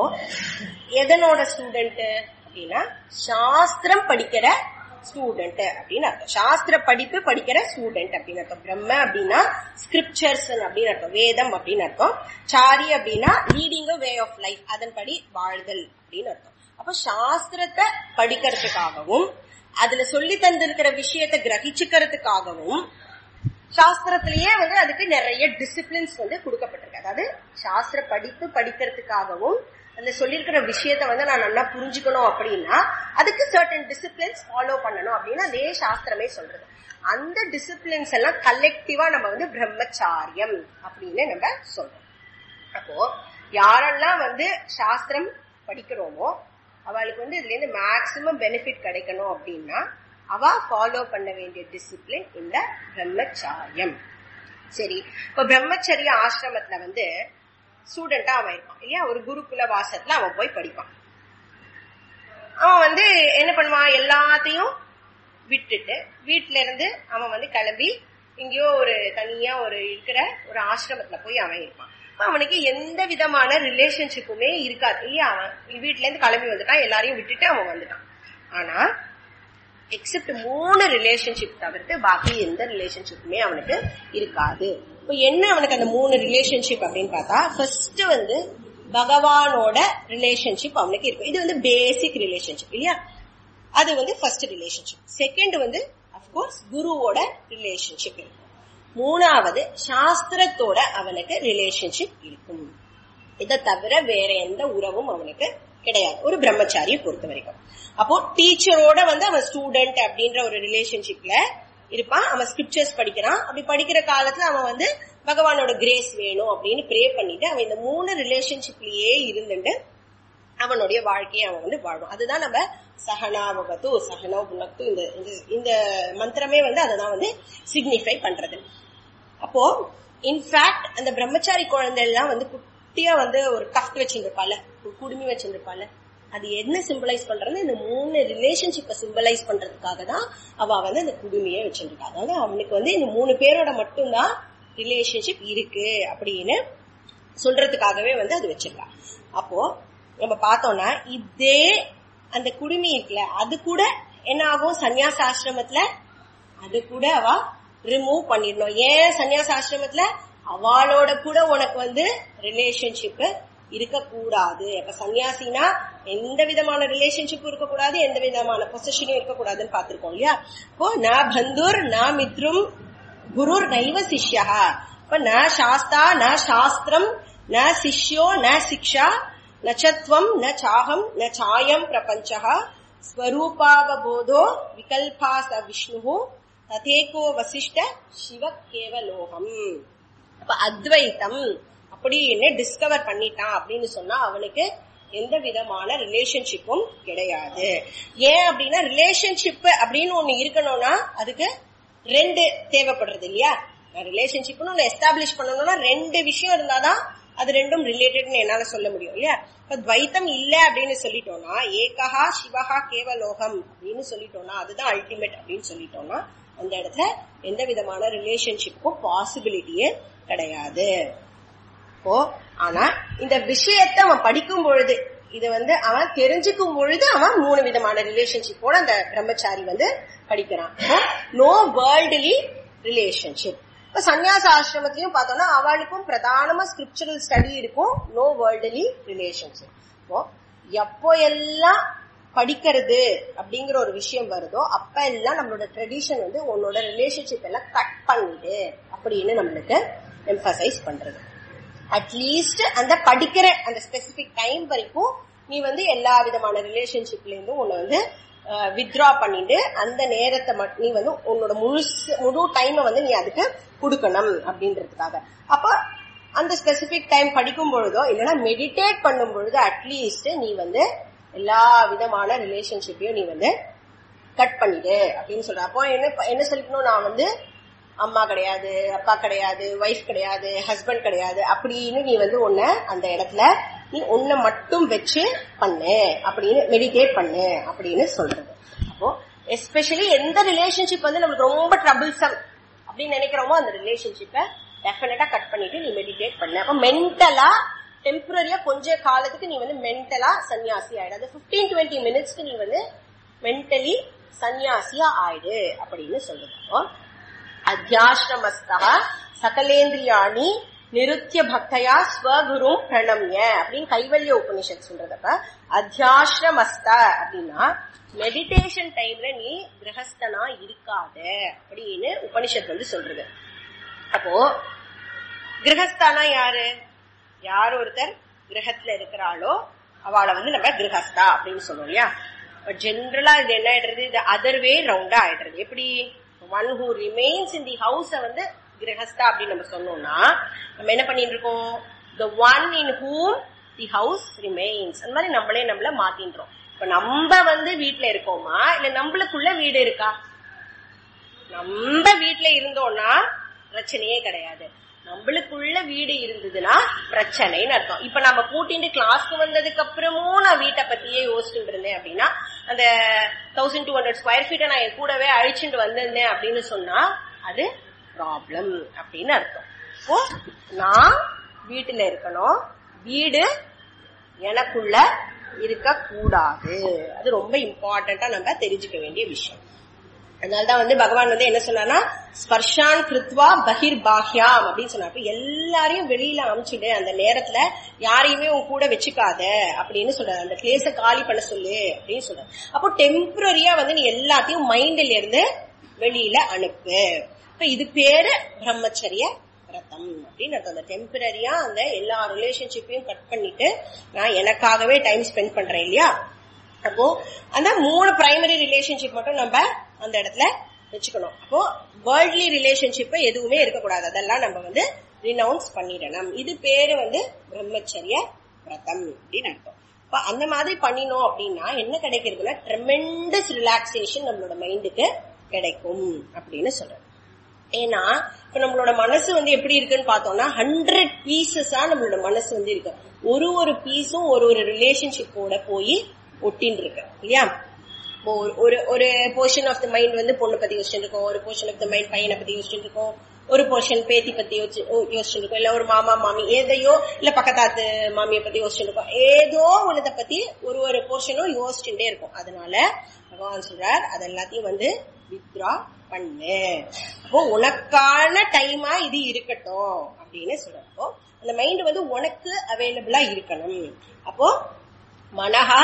எதனோட ஸ்டூடெண்ட் அப்படின்னா சாஸ்திரம் படிக்கிற ஸ்டூடெண்ட் அப்படின்னு அர்த்தம் சாஸ்திர படிப்பு படிக்கிற ஸ்டூடெண்ட் அப்படின்னு அர்த்தம் பிரம்ம அப்படின்னா ஸ்கிரிப்சர்ஸ் அப்படின்னு அர்த்தம் வேதம் அப்படின்னு அர்த்தம் சாரி அப்படின்னா லீடிங் வே ஆஃப் லைஃப் அதன்படி வாழ்தல் அப்படின்னு அர்த்தம் அப்ப சாஸ்திரத்தை படிக்கிறதுக்காகவும் அதுல சொல்லி தந்திருக்கிற விஷயத்தை கிரகிச்சுக்கிறதுக்காகவும் சாஸ்திரத்திலேயே வந்து அதுக்கு நிறைய டிசிப்ளின்ஸ் வந்து கொடுக்கப்பட்டிருக்கு அதாவது சாஸ்திர படிப்பு படிக்கிறதுக்காகவும் அந்த சொல்லியிருக்கிற விஷயத்த வந்து நான் நல்லா புரிஞ்சுக்கணும் அப்படின்னா அதுக்கு சர்டன் டிசிப்ளின்ஸ் ஃபாலோ பண்ணணும் அப்படின்னு அதே சாஸ்திரமே சொல்றது அந்த டிசிப்ளின்ஸ் எல்லாம் கலெக்டிவா நம்ம வந்து பிரம்மச்சாரியம் அப்படின்னு நம்ம சொல்றோம் அப்போ யாரெல்லாம் வந்து சாஸ்திரம் படிக்கிறோமோ அவளுக்கு வந்து இதுல இருந்து மேக்சிமம் பெனிஃபிட் கிடைக்கணும் அப்படின்னா அவ ஃபாலோ பண்ண வேண்டிய டிசிப்ளின் இந்த பிரம்மச்சாரியம் சரி இப்ப பிரம்மச்சரிய ஆசிரமத்துல வந்து ஸ்டூடெண்டா அவன் இருப்பான் இல்லையா ஒரு குருகுல வாசத்துல அவன் போய் படிப்பான் அவன் வந்து என்ன பண்ணுவான் எல்லாத்தையும் விட்டுட்டு வீட்டுல இருந்து அவன் வந்து கிளம்பி எங்கேயோ ஒரு தனியா ஒரு இருக்கிற ஒரு ஆசிரமத்துல போய் அவன் இருப்பான் அவனுக்கு எந்த விதமான ரிலேஷன்ஷிப்புமே இருக்காது இல்லையா அவன் வீட்டுல இருந்து கிளம்பி வந்துட்டான் எல்லாரையும் விட்டுட்டு அவன் வந்துட்டான் ஆனா எக்ஸப்ட் மூணு ரிலேஷன்ஷிப் தவிர்த்து பாக்கி எந்த ரிலேஷன்ஷிப்புமே அவனுக்கு இருக்காது இப்போ என்ன அவனுக்கு அந்த மூணு ரிலேஷன்ஷிப் அப்படின்னு பார்த்தா ஃபர்ஸ்ட் வந்து பகவானோட ரிலேஷன்ஷிப் அவனுக்கு இருக்கும் இது வந்து பேசிக் ரிலேஷன்ஷிப் இல்லையா அது வந்து ஃபர்ஸ்ட் ரிலேஷன்ஷிப் செகண்ட் வந்து அப்கோர்ஸ் குருவோட ரிலேஷன்ஷிப் இருக்கும் மூணாவது சாஸ்திரத்தோட அவனுக்கு ரிலேஷன்ஷிப் இருக்கும் இதை தவிர வேற எந்த உறவும் அவனுக்கு கிடையாது ஒரு பிரம்மச்சாரியை பொறுத்த வரைக்கும் அப்போ டீச்சரோட வந்து அவன் ஸ்டூடெண்ட் அப்படின்ற ஒரு ரிலேஷன்ஷிப்ல இருப்பான் அவன் ஸ்கிரிப்சர்ஸ் படிக்கிறான் அப்படி படிக்கிற காலத்துல அவன் வந்து பகவானோட கிரேஸ் வேணும் அப்படின்னு ப்ரே பண்ணிட்டு அவன் இந்த மூணு ரிலேஷன்ஷிப்லயே இருந்துட்டு அவனுடைய வாழ்க்கையை அவன் வந்து வாழும் அதுதான் நம்ம சகனாவகத்து சகனோ புனக்து இந்த இந்த மந்திரமே வந்து அதை தான் வந்து சிக்னிஃபை பண்றது அப்போ இன்ஃபேக்ட் அந்த பிரம்மச்சாரி குழந்தை எல்லாம் வந்து குட்டியா வந்து ஒரு கஃப்ட் வச்சிருப்பால ஒரு குடுமி வச்சிருப்பால அது என்ன சிம்பிளைஸ் பண்றது இந்த மூணு ரிலேஷன்ஷிப்பை சிம்பிளைஸ் பண்றதுக்காக தான் அவ வந்து அந்த குடுமையை வச்சிருக்கா அதாவது அவனுக்கு வந்து இந்த மூணு பேரோட மட்டும்தான் ரிலேஷன்ஷிப் இருக்கு அப்படின்னு சொல்றதுக்காகவே வந்து அது வச்சிருக்கா அப்போ நம்ம பார்த்தோம்னா இதே அந்த குடுமி இருக்குல்ல அது கூட என்ன ஆகும் சன்னியாச ஆசிரமத்துல அது கூட அவ ரிமூவ் பண்ணிடணும் ஏன் சன்னியாச ஆசிரமத்துல அவளோட கூட உனக்கு வந்து ரிலேஷன்ஷிப் இருக்கக்கூடாது அப்ப சன்னியாசினா எந்த விதமான ரிலேஷன்ஷிப்பும் இருக்கக்கூடாது எந்த விதமான பொசிஷனும் இருக்கக்கூடாதுன்னு பாத்திருக்கோம் இல்லையா இப்போ ந பந்துர் ந மித்ரும் குருர் நைவ சிஷ்யா இப்ப ந சாஸ்தா ந சாஸ்திரம் ந சிஷ்யோ ந சிக்ஷா நச்சத்வம் ந சாகம் ந சாயம் பிரபஞ்சः ஸ்வரூபாவபோதோ விகல்பா ச விஷ்ணு ததேகோ வசிஷ்ட சிவ கேவலோகம் அப்ப அத்வைத்தம் அப்படின்னு டிஸ்கவர் பண்ணிட்டான் அப்படின்னு சொன்னா அவனுக்கு எந்த விதமான ரிலேஷன்ஷிப்பும் கிடையாது ஏன் அப்படின்னா ரிலேஷன்ஷிப் அப்படின்னு ஒண்ணு இருக்கணும்னா அதுக்கு ரெண்டு தேவைப்படுறது இல்லையா ரிலேஷன்ஷிப்னு ஒண்ணு எஸ்டாப்ளிஷ் பண்ணணும்னா ரெண்டு விஷயம் இருந்தாதான் அது ரெண்டும் ரிலேட்டட்னு என்னால சொல்ல முடியும் இல்லையா இப்ப துவைத்தம் இல்ல அப்படின்னு சொல்லிட்டோம்னா ஏகஹா சிவஹா கேவலோகம் அப்படின்னு சொல்லிட்டோம்னா அதுதான் அல்டிமேட் அப்படின்னு சொல்லிட்டோம்னா அந்த இடத்துல எந்த விதமான ரிலேஷன்ஷிப்புக்கும் பாசிபிலிட்டியே கிடையாது இப்போ ஆனா இந்த விஷயத்தை அவன் படிக்கும் பொழுது இது வந்து அவன் தெரிஞ்சுக்கும் பொழுது அவன் மூணு விதமான ரிலேஷன்ஷிப்போட அந்த பிரம்மச்சாரி வந்து படிக்கிறான் நோ வேர்ல்டுலி ரிலேஷன்ஷிப் இப்ப சன்னியாச ஆசிரமத்திலையும் பார்த்தோம்னா அவளுக்கும் பிரதானமா ஸ்கிரிப்சுரல் ஸ்டடி இருக்கும் நோ வேர்ல்டுலி ரிலேஷன்ஷிப் இப்போ எப்போ எல்லாம் படிக்கிறது அப்படிங்கிற ஒரு விஷயம் வருதோ அப்ப எல்லாம் நம்மளோட ட்ரெடிஷன் வந்து உன்னோட ரிலேஷன்ஷிப் எல்லாம் கட் பண்ணிடு அப்படின்னு நம்மளுக்கு எம்பசைஸ் பண்றது அட்லீஸ்ட் அந்த படிக்கிற அந்த ஸ்பெசிபிக் டைம் வரைக்கும் நீ வந்து எல்லா விதமான ரிலேஷன்ஷிப்ல இருந்தும் உன்னை வந்து வித்ரா பண்ணிட்டு அந்த நேரத்தை மட்டும் நீ வந்து உன்னோட முழுசு முழு டைமை வந்து நீ அதுக்கு கொடுக்கணும் அப்படின்றதுக்காக அப்ப அந்த ஸ்பெசிபிக் டைம் படிக்கும் பொழுதோ இல்லைன்னா மெடிடேட் பண்ணும் பொழுது அட்லீஸ்ட் நீ வந்து எல்லா விதமான ரிலேஷன்ஷிப்பையும் நீ வந்து கட் பண்ணிடு அப்படின்னு சொல்ற அப்போ என்ன என்ன சொல்லிக்கணும் நான் வந்து அம்மா கிடையாது அப்பா கிடையாது ஒய்ஃப் கிடையாது ஹஸ்பண்ட் கிடையாது அப்படின்னு நீ வந்து உன்னை அந்த இடத்துல நீ உன்னை மட்டும் வச்சு பண்ணு அப்படின்னு மெடிடேட் பண்ணு அப்படின்னு சொல்றது அப்போ எஸ்பெஷலி எந்த ரிலேஷன்ஷிப் வந்து நம்மளுக்கு ரொம்ப ட்ரபிள்சம் அப்படின்னு நினைக்கிறோமோ அந்த ரிலேஷன்ஷிப்பை டெஃபினட்டா கட் பண்ணிட்டு நீ மெடிடேட் பண்ணு அப்போ மென்டலா டெம்பரரியா கொஞ்ச காலத்துக்கு நீ வந்து மென்டலா சன்னியாசி ஆயிடு பிப்டீன் டுவெண்ட்டி மினிட்ஸ்க்கு நீ வந்து மென்டலி சன்னியாசியா ஆயிடு அப்படின்னு சொல்றது அப்போ அத்தியாசிரமஸ்தா சகலேந்திரியாணி நிருத்திய பக்தையா ஸ்வகுரு பிரணம்ய அப்படின்னு கைவல்ய உபனிஷத் சொல்றதப்ப அத்தியாசிரமஸ்த அப்படின்னா மெடிடேஷன் டைம்ல நீ கிரகஸ்தனா இருக்காத அப்படின்னு உபனிஷத் வந்து சொல்றது அப்போ கிரகஸ்தானா யாரு யார் ஒருத்தர் கிரகத்துல இருக்கிறாளோ அவளை வந்து நம்ம கிரகஸ்தா அப்படின்னு சொல்லுவோம் இல்லையா ஜென்ரலா இது என்ன ஆயிடுறது இது அதர் வே ரவுண்டா ஆயிடுறது எப்படி one who remains in the house வந்து கிரகஸ்தா அப்படின்னு நம்ம சொன்னோம்னா நம்ம என்ன பண்ணிட்டு இருக்கோம் the one in whom the house remains அந்த மாதிரி நம்மளே நம்மள மாத்தின்றோம் இப்ப நம்ம வந்து வீட்டுல இருக்கோமா இல்ல நம்மளுக்குள்ள வீடு இருக்கா நம்ம வீட்டுல இருந்தோம்னா பிரச்சனையே கிடையாது நம்மளுக்குள்ள வீடு இருந்ததுன்னா பிரச்சனைன்னு அர்த்தம் இப்ப நம்ம கூட்டிட்டு கிளாஸ்க்கு வந்ததுக்கு அப்புறமும் நான் வீட்டை பத்தியே யோசிச்சுட்டு இருந்தேன் அப்படின்னா அந்த தௌசண்ட் டூ ஹண்ட்ரட் ஸ்கொயர் ஃபீட்டை நான் என் கூடவே அழிச்சுட்டு வந்திருந்தேன் அப்படின்னு சொன்னா அது ப்ராப்ளம் அப்படின்னு அர்த்தம் இப்போ நான் வீட்டுல இருக்கணும் வீடு எனக்குள்ள இருக்க கூடாது அது ரொம்ப இம்பார்ட்டண்டா நம்ம தெரிஞ்சுக்க வேண்டிய விஷயம் அதனாலதான் வந்து பகவான் வந்து என்ன சொன்னார்னா ஸ்பர்ஷான் கிருத்வா பகிர் பாஹ்யாம் அப்படின்னு சொன்னார் எல்லாரையும் வெளியில அமிச்சுடு அந்த நேரத்துல யாரையுமே உன் கூட வச்சுக்காத அப்படின்னு சொல்றாரு அந்த பிளேஸ காலி பண்ண சொல்லு அப்படின்னு சொல்றாரு அப்போ டெம்பரரியா வந்து நீ எல்லாத்தையும் மைண்ட்ல இருந்து வெளியில அனுப்பு இப்ப இது பேரு பிரம்மச்சரிய விரதம் அப்படின்னு அர்த்தம் அந்த டெம்பரரியா அந்த எல்லா ரிலேஷன்ஷிப்பையும் கட் பண்ணிட்டு நான் எனக்காகவே டைம் ஸ்பெண்ட் பண்றேன் இல்லையா அப்போ அந்த மூணு பிரைமரி ரிலேஷன்ஷிப் மட்டும் நம்ம அந்த இடத்துல வச்சுக்கணும் அப்போ வேர்ல்ட்லி ரிலேஷன்ஷிப் எதுவுமே இருக்கக்கூடாது அதெல்லாம் நம்ம வந்து ரினவுன்ஸ் பண்ணிடணும் இது பேரு வந்து பிரம்மச்சரிய விரதம் அப்படின்னு அர்த்தம் இப்ப அந்த மாதிரி பண்ணினோம் அப்படின்னா என்ன கிடைக்கிறதுனா ட்ரெமெண்டஸ் ரிலாக்ஸேஷன் நம்மளோட மைண்டுக்கு கிடைக்கும் அப்படின்னு சொல்றேன் ஏன்னா இப்ப நம்மளோட மனசு வந்து எப்படி இருக்குன்னு பார்த்தோம்னா ஹண்ட்ரட் பீசஸா நம்மளோட மனசு வந்து இருக்கு ஒரு ஒரு பீஸும் ஒரு ஒரு ரிலேஷன்ஷிப்போட போய் ஒட்டின்னு இருக்கு இல்லையா ஒரு ஒரு போர்ஷன் ஆஃப் த மைண்ட் வந்து பொண்ணு பத்தி யோசிச்சுட்டு இருக்கும் ஒரு போர்ஷன் ஆஃப் த மைண்ட் பையனை பத்தி யோசிச்சுட்டு இருக்கும் ஒரு போர்ஷன் பேத்தி பத்தி யோசிச்சுட்டு இருக்கும் இல்ல ஒரு மாமா மாமி எதையோ இல்ல பக்கத்தாத்து மாமியை பத்தி யோசிச்சுட்டு இருக்கும் ஏதோ ஒன்னத பத்தி ஒரு ஒரு போர்ஷனும் யோசிச்சுட்டே இருக்கும் அதனால பகவான் சொல்றார் அது எல்லாத்தையும் வந்து வித்ரா பண்ணு அப்போ உனக்கான டைமா இது இருக்கட்டும் அப்படின்னு சொல்றப்போ அந்த மைண்ட் வந்து உனக்கு அவைலபிளா இருக்கணும் அப்போ மனஹா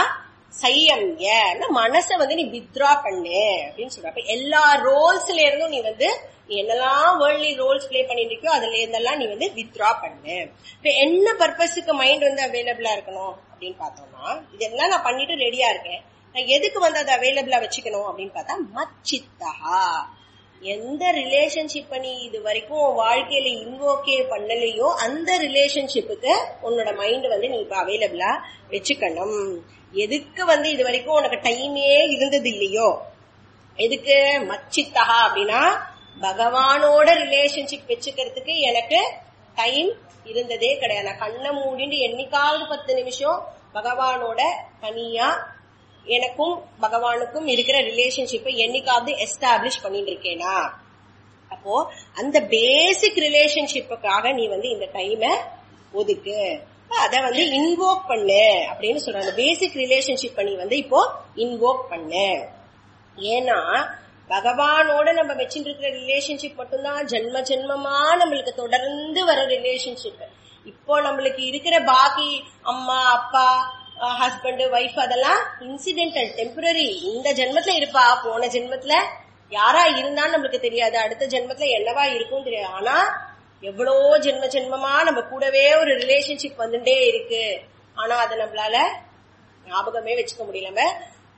சையம்ய மனச வந்து நீ வித்ரா பண்ணு அப்படின்னு சொல்ற அப்ப எல்லா ரோல்ஸ்ல இருந்தும் நீ வந்து நீ என்னெல்லாம் வேர்ல்ட்லி ரோல்ஸ் பிளே பண்ணிட்டு இருக்கியோ அதுல இருந்தெல்லாம் நீ வந்து வித்ரா பண்ணு இப்ப என்ன பர்பஸுக்கு மைண்ட் வந்து அவைலபிளா இருக்கணும் அப்படின்னு பார்த்தோம்னா இதெல்லாம் நான் பண்ணிட்டு ரெடியா இருக்கேன் நான் எதுக்கு வந்து அதை அவைலபிளா வச்சுக்கணும் அப்படின்னு பார்த்தா மச்சித்தஹா எந்த ரிலேஷன்ஷிப்பை நீ இது வரைக்கும் உன் வாழ்க்கையில இன்வோக்கே பண்ணலையோ அந்த ரிலேஷன்ஷிப்புக்கு உன்னோட மைண்ட் வந்து நீ இப்ப அவைலபிளா வச்சுக்கணும் எதுக்கு வந்து இது வரைக்கும் உனக்கு டைமே இருந்தது இல்லையோ எதுக்கு மச்சித்தகா அப்படின்னா பகவானோட ரிலேஷன்ஷிப் வச்சுக்கிறதுக்கு எனக்கு டைம் இருந்ததே கிடையாது நான் கண்ணை மூடிட்டு என்னைக்காவது பத்து நிமிஷம் பகவானோட தனியா எனக்கும் பகவானுக்கும் இருக்கிற ரிலேஷன்ஷிப்பை என்னைக்காவது எஸ்டாப்ளிஷ் பண்ணிட்டு இருக்கேனா அப்போ அந்த பேசிக் ரிலேஷன்ஷிப்புக்காக நீ வந்து இந்த டைமை ஒதுக்கு அத வந்து இன்வோக் பண்ணு அப்படின்னு சொல்றாங்க பேசிக் ரிலேஷன்ஷிப் நீ வந்து இப்போ இன்வோக் பண்ணு ஏன்னா பகவானோட நம்ம வச்சுட்டு இருக்கிற ரிலேஷன்ஷிப் மட்டும்தான் ஜென்ம ஜென்மமா நம்மளுக்கு தொடர்ந்து வர ரிலேஷன்ஷிப் இப்போ நம்மளுக்கு இருக்கிற பாக்கி அம்மா அப்பா ஹஸ்பண்ட் ஒய்ஃப் அதெல்லாம் இன்சிடென்டல் டெம்பரரி இந்த ஜென்மத்துல இருப்பா போன ஜென்மத்துல யாரா இருந்தான்னு நம்மளுக்கு தெரியாது அடுத்த ஜென்மத்துல என்னவா இருக்கும் தெரியாது ஆனா எவ்வளோ ஜென்ம ஜென்மமா நம்ம கூடவே ஒரு ரிலேஷன்ஷிப் வந்துட்டே இருக்கு ஆனா அதை நம்மளால ஞாபகமே வச்சுக்க முடியல நம்ம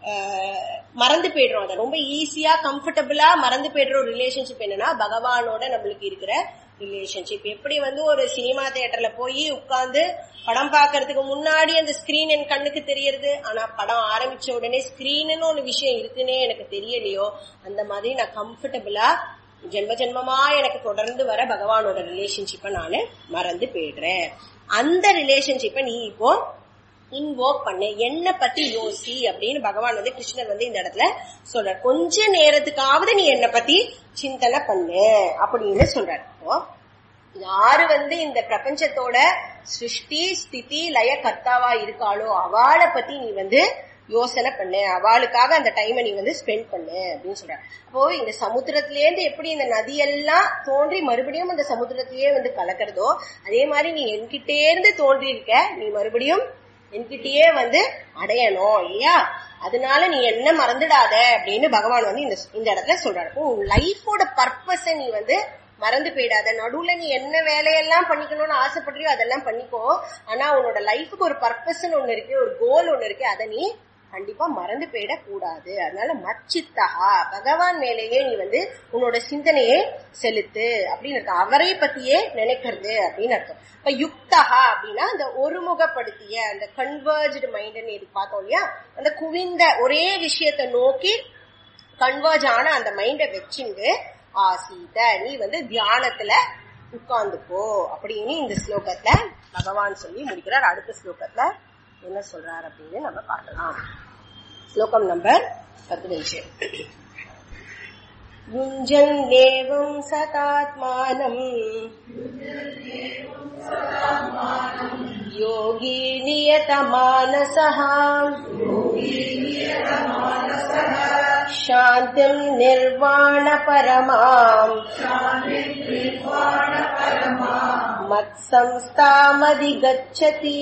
மறந்து போயிடுறோம் அதை ரொம்ப ஈஸியா கம்ஃபர்டபுளா மறந்து போயிடுற ஒரு ரிலேஷன்ஷிப் என்னன்னா பகவானோட நம்மளுக்கு இருக்கிற ரிலேஷன்ஷிப் எப்படி வந்து ஒரு சினிமா தியேட்டர்ல போய் உட்கார்ந்து படம் பாக்குறதுக்கு முன்னாடி அந்த ஸ்கிரீன் என் கண்ணுக்கு தெரியறது ஆனா படம் ஆரம்பிச்ச உடனே ஸ்கிரீன்னு ஒரு விஷயம் இருக்குன்னே எனக்கு தெரியலையோ அந்த மாதிரி நான் கம்ஃபர்டபுளா ஜென்ம ஜென்மமா எனக்கு தொடர்ந்து வர பகவானோட ரிலேஷன்ஷிப்பை நானு மறந்து போயிடுறேன் அந்த ரிலேஷன்ஷிப்பை நீ இப்போ இன்வோக் பண்ணு என்ன பத்தி யோசி அப்படின்னு பகவான் வந்து கிருஷ்ணர் வந்து இந்த இடத்துல சொல்றார் கொஞ்ச நேரத்துக்காவது நீ என்ன பத்தி சிந்தனை பண்ணு அப்படின்னு சொல்றாரு இப்போ யாரு வந்து இந்த பிரபஞ்சத்தோட சிருஷ்டி ஸ்திதி லய கர்த்தாவா இருக்காளோ அவளை பத்தி நீ வந்து யோசனை பண்ணு அவளுக்காக அந்த டைமை நீ வந்து ஸ்பெண்ட் பண்ணு அப்படின்னு சொல்ற அப்போ இந்த சமுத்திரத்திலே இருந்து எப்படி இந்த நதியெல்லாம் தோன்றி மறுபடியும் அந்த சமுத்திரத்திலேயே வந்து கலக்கிறதோ அதே மாதிரி நீ என்கிட்டே இருந்து தோன்றி இருக்க நீ மறுபடியும் என்கிட்டயே வந்து அடையணும் இல்லையா அதனால நீ என்ன மறந்துடாத அப்படின்னு பகவான் வந்து இந்த இந்த இடத்துல சொல்றாரு உன் லைஃபோட பர்பஸ நீ வந்து மறந்து போயிடாத நடுவுல நீ என்ன வேலையெல்லாம் பண்ணிக்கணும்னு ஆசைப்படுறியோ அதெல்லாம் பண்ணிக்கோ ஆனா உன்னோட லைஃபுக்கு ஒரு பர்பஸ்ன்னு ஒண்ணு இருக்கு ஒரு கோல் ஒண்ணு இருக்கு அதை நீ கண்டிப்பா மறந்து போயிட கூடாது அதனால மச்சித்தகா பகவான் மேலேயே நீ வந்து உன்னோட சிந்தனையை செலுத்து அப்படின்னு அர்த்தம் அவரை பத்தியே நினைக்கிறது அப்படின்னு அர்த்தம் இப்ப யுக்தகா அப்படின்னா அந்த ஒருமுகப்படுத்திய அந்த கன்வர்ஜ்டு மைண்ட்னு இது பார்த்தோம் இல்லையா அந்த குவிந்த ஒரே விஷயத்தை நோக்கி கன்வர்ஜ் ஆன அந்த மைண்டை வச்சுண்டு ஆசீத நீ வந்து தியானத்துல உட்கார்ந்துக்கோ அப்படின்னு இந்த ஸ்லோகத்துல பகவான் சொல்லி முடிக்கிறார் அடுத்த ஸ்லோகத்துல என்ன சொல்றார் அப்படின்னு நம்ம பார்க்கலாம் ஸ்லோகம் நம்பர் பதினஞ்சு युञ्जन्नेवं सतात्मानम् योगी नियतमानसः शान्तिम् निर्वाणपरमाम् मत्संस्थामधिगच्छति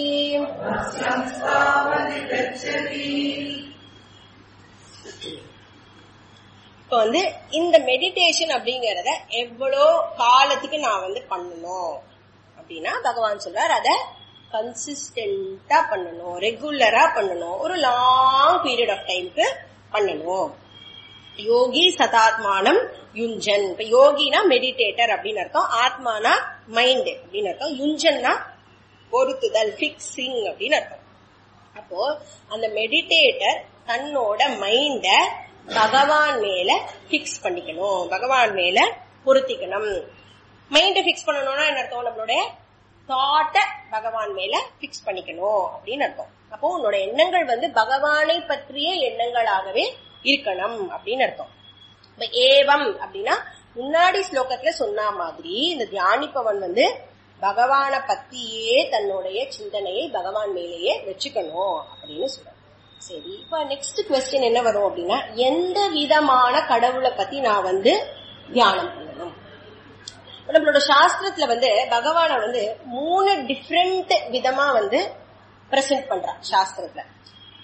இப்போ வந்து இந்த மெடிடேஷன் அப்படிங்கறத எவ்வளோ காலத்துக்கு நான் வந்து பண்ணணும் அப்படின்னா பகவான் சொல்றார் அத கன்சிஸ்டன்டா பண்ணணும் ரெகுலரா பண்ணணும் ஒரு லாங் பீரியட் ஆஃப் டைம்க்கு பண்ணணும் யோகி சதாத்மானம் யுஞ்சன் இப்ப யோகினா மெடிடேட்டர் அப்படின்னு அர்த்தம் ஆத்மானா மைண்ட் அப்படின்னு அர்த்தம் யுஞ்சன்னா பொருத்துதல் பிக்ஸிங் அப்படின்னு அர்த்தம் அப்போ அந்த மெடிடேட்டர் தன்னோட மைண்ட பகவான் மேல பிக்ஸ் பண்ணிக்கணும் பகவான் மேல பொருத்திக்கணும் மைண்ட பிக்ஸ் பண்ணணும்னா என்ன அர்த்தம் நம்மளுடைய தாட்ட பகவான் மேல பிக்ஸ் பண்ணிக்கணும் அப்படின்னு அர்த்தம் அப்போ உன்னோட எண்ணங்கள் வந்து பகவானை பற்றிய எண்ணங்களாகவே இருக்கணும் அப்படின்னு அர்த்தம் இப்ப ஏவம் அப்படின்னா முன்னாடி ஸ்லோகத்துல சொன்ன மாதிரி இந்த தியானிப்பவன் வந்து பகவான பத்தியே தன்னுடைய சிந்தனையை பகவான் மேலேயே வச்சுக்கணும் அப்படின்னு சொல்றாங்க சரி இப்ப நெக்ஸ்ட் கொஸ்டின் என்ன வரும் அப்படின்னா எந்த விதமான கடவுளை பத்தி நான் வந்து தியானம் பண்ணணும் நம்மளோட சாஸ்திரத்துல வந்து பகவான வந்து மூணு டிஃப்ரெண்ட் விதமா வந்து பிரசன்ட் பண்றான் சாஸ்திரத்துல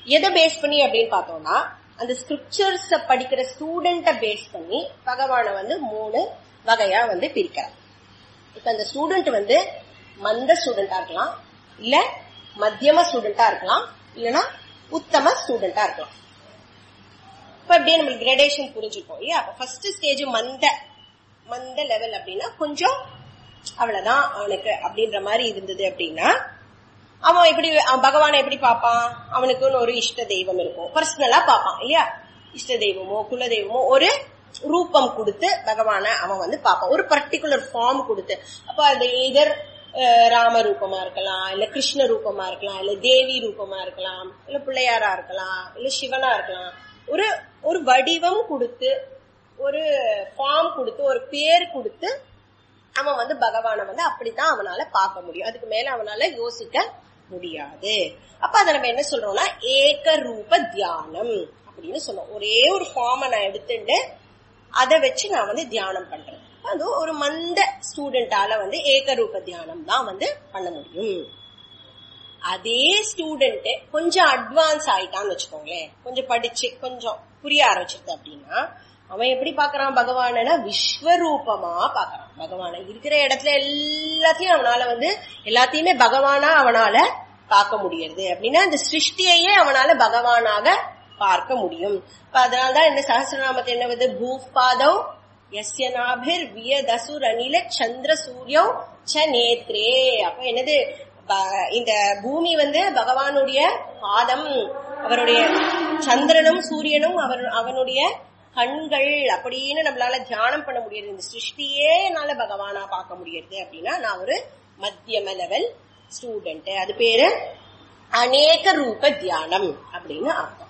எதை பேஸ் பண்ணி அப்படின்னு பார்த்தோம்னா அந்த ஸ்கிரிப்சர்ஸ் படிக்கிற ஸ்டூடெண்ட பேஸ் பண்ணி பகவானை வந்து மூணு வகையா வந்து பிரிக்கிறார் இப்ப அந்த ஸ்டூடெண்ட் வந்து மந்த ஸ்டூடெண்டா இருக்கலாம் இல்ல மத்தியம ஸ்டூடெண்டா இருக்கலாம் இல்லனா உத்தம ஸ்டூடெண்டா இருக்கலாம் இப்ப அப்படியே நம்மளுக்கு கிரடேஷன் புரிஞ்சுக்கும் இல்லையா அப்ப ஃபர்ஸ்ட் ஸ்டேஜ் மந்த மந்த லெவல் அப்படின்னா கொஞ்சம் அவ்வளவுதான் அவனுக்கு அப்படின்ற மாதிரி இருந்தது அப்படின்னா அவன் எப்படி அவன் பகவானை எப்படி பார்ப்பான் அவனுக்குன்னு ஒரு இஷ்ட தெய்வம் இருக்கும் பர்சனலா பார்ப்பான் இல்லையா இஷ்ட தெய்வமோ குல தெய்வமோ ஒரு ரூபம் கொடுத்து பகவானை அவன் வந்து பார்ப்பான் ஒரு பர்டிகுலர் ஃபார்ம் கொடுத்து அப்ப அது எதர் ராம ரூபமா இருக்கலாம் இல்ல கிருஷ்ண ரூபமா இருக்கலாம் இல்ல தேவி ரூபமா இருக்கலாம் இல்ல பிள்ளையாரா இருக்கலாம் இல்ல சிவனா இருக்கலாம் ஒரு ஒரு வடிவம் கொடுத்து ஒரு ஃபார்ம் கொடுத்து ஒரு பேர் கொடுத்து அவன் வந்து பகவானை வந்து அப்படித்தான் அவனால பார்க்க முடியும் அதுக்கு மேல அவனால யோசிக்க முடியாது அப்ப அதை நம்ம என்ன சொல்றோம்னா ஏக ரூப தியானம் அப்படின்னு சொல்லுவோம் ஒரே ஒரு ஃபார்மை நான் எடுத்துட்டு அதை வச்சு நான் வந்து தியானம் பண்றேன் அது ஒரு மந்த ஸ்டூடெண்டால வந்து ஏக ரூப தியானம் தான் வந்து பண்ண முடியும் அதே ஸ்டூடெண்ட் கொஞ்சம் அட்வான்ஸ் ஆயிட்டான்னு வச்சுக்கோங்களேன் கொஞ்சம் படிச்சு கொஞ்சம் புரிய ஆரம்பிச்சிருது அப்படின்னா அவன் எப்படி பாக்குறான் பகவான விஸ்வரூபமா பாக்குறான் பகவான இருக்கிற இடத்துல எல்லாத்தையும் அவனால வந்து எல்லாத்தையுமே பகவானா அவனால பார்க்க முடியுது அப்படின்னா இந்த சிருஷ்டியையே அவனால பகவானாக பார்க்க முடியும் இப்ப அதனாலதான் இந்த சகசிரநாமத்தை என்ன வந்து பூபாதவ் எஸ்ய நாபிர் வியதசுர் அனில சந்திர சூரியோ ச நேத்ரே அப்ப என்னது இந்த பூமி வந்து பகவானுடைய பாதம் அவருடைய சந்திரனும் சூரியனும் அவர் அவனுடைய கண்கள் அப்படின்னு நம்மளால தியானம் பண்ண முடியுது இந்த சிருஷ்டியே என்னால பகவானா பார்க்க முடியுது அப்படின்னா நான் ஒரு மத்தியம லெவல் ஸ்டூடெண்ட் அது பேரு அநேக ரூப தியானம் அப்படின்னு அர்த்தம்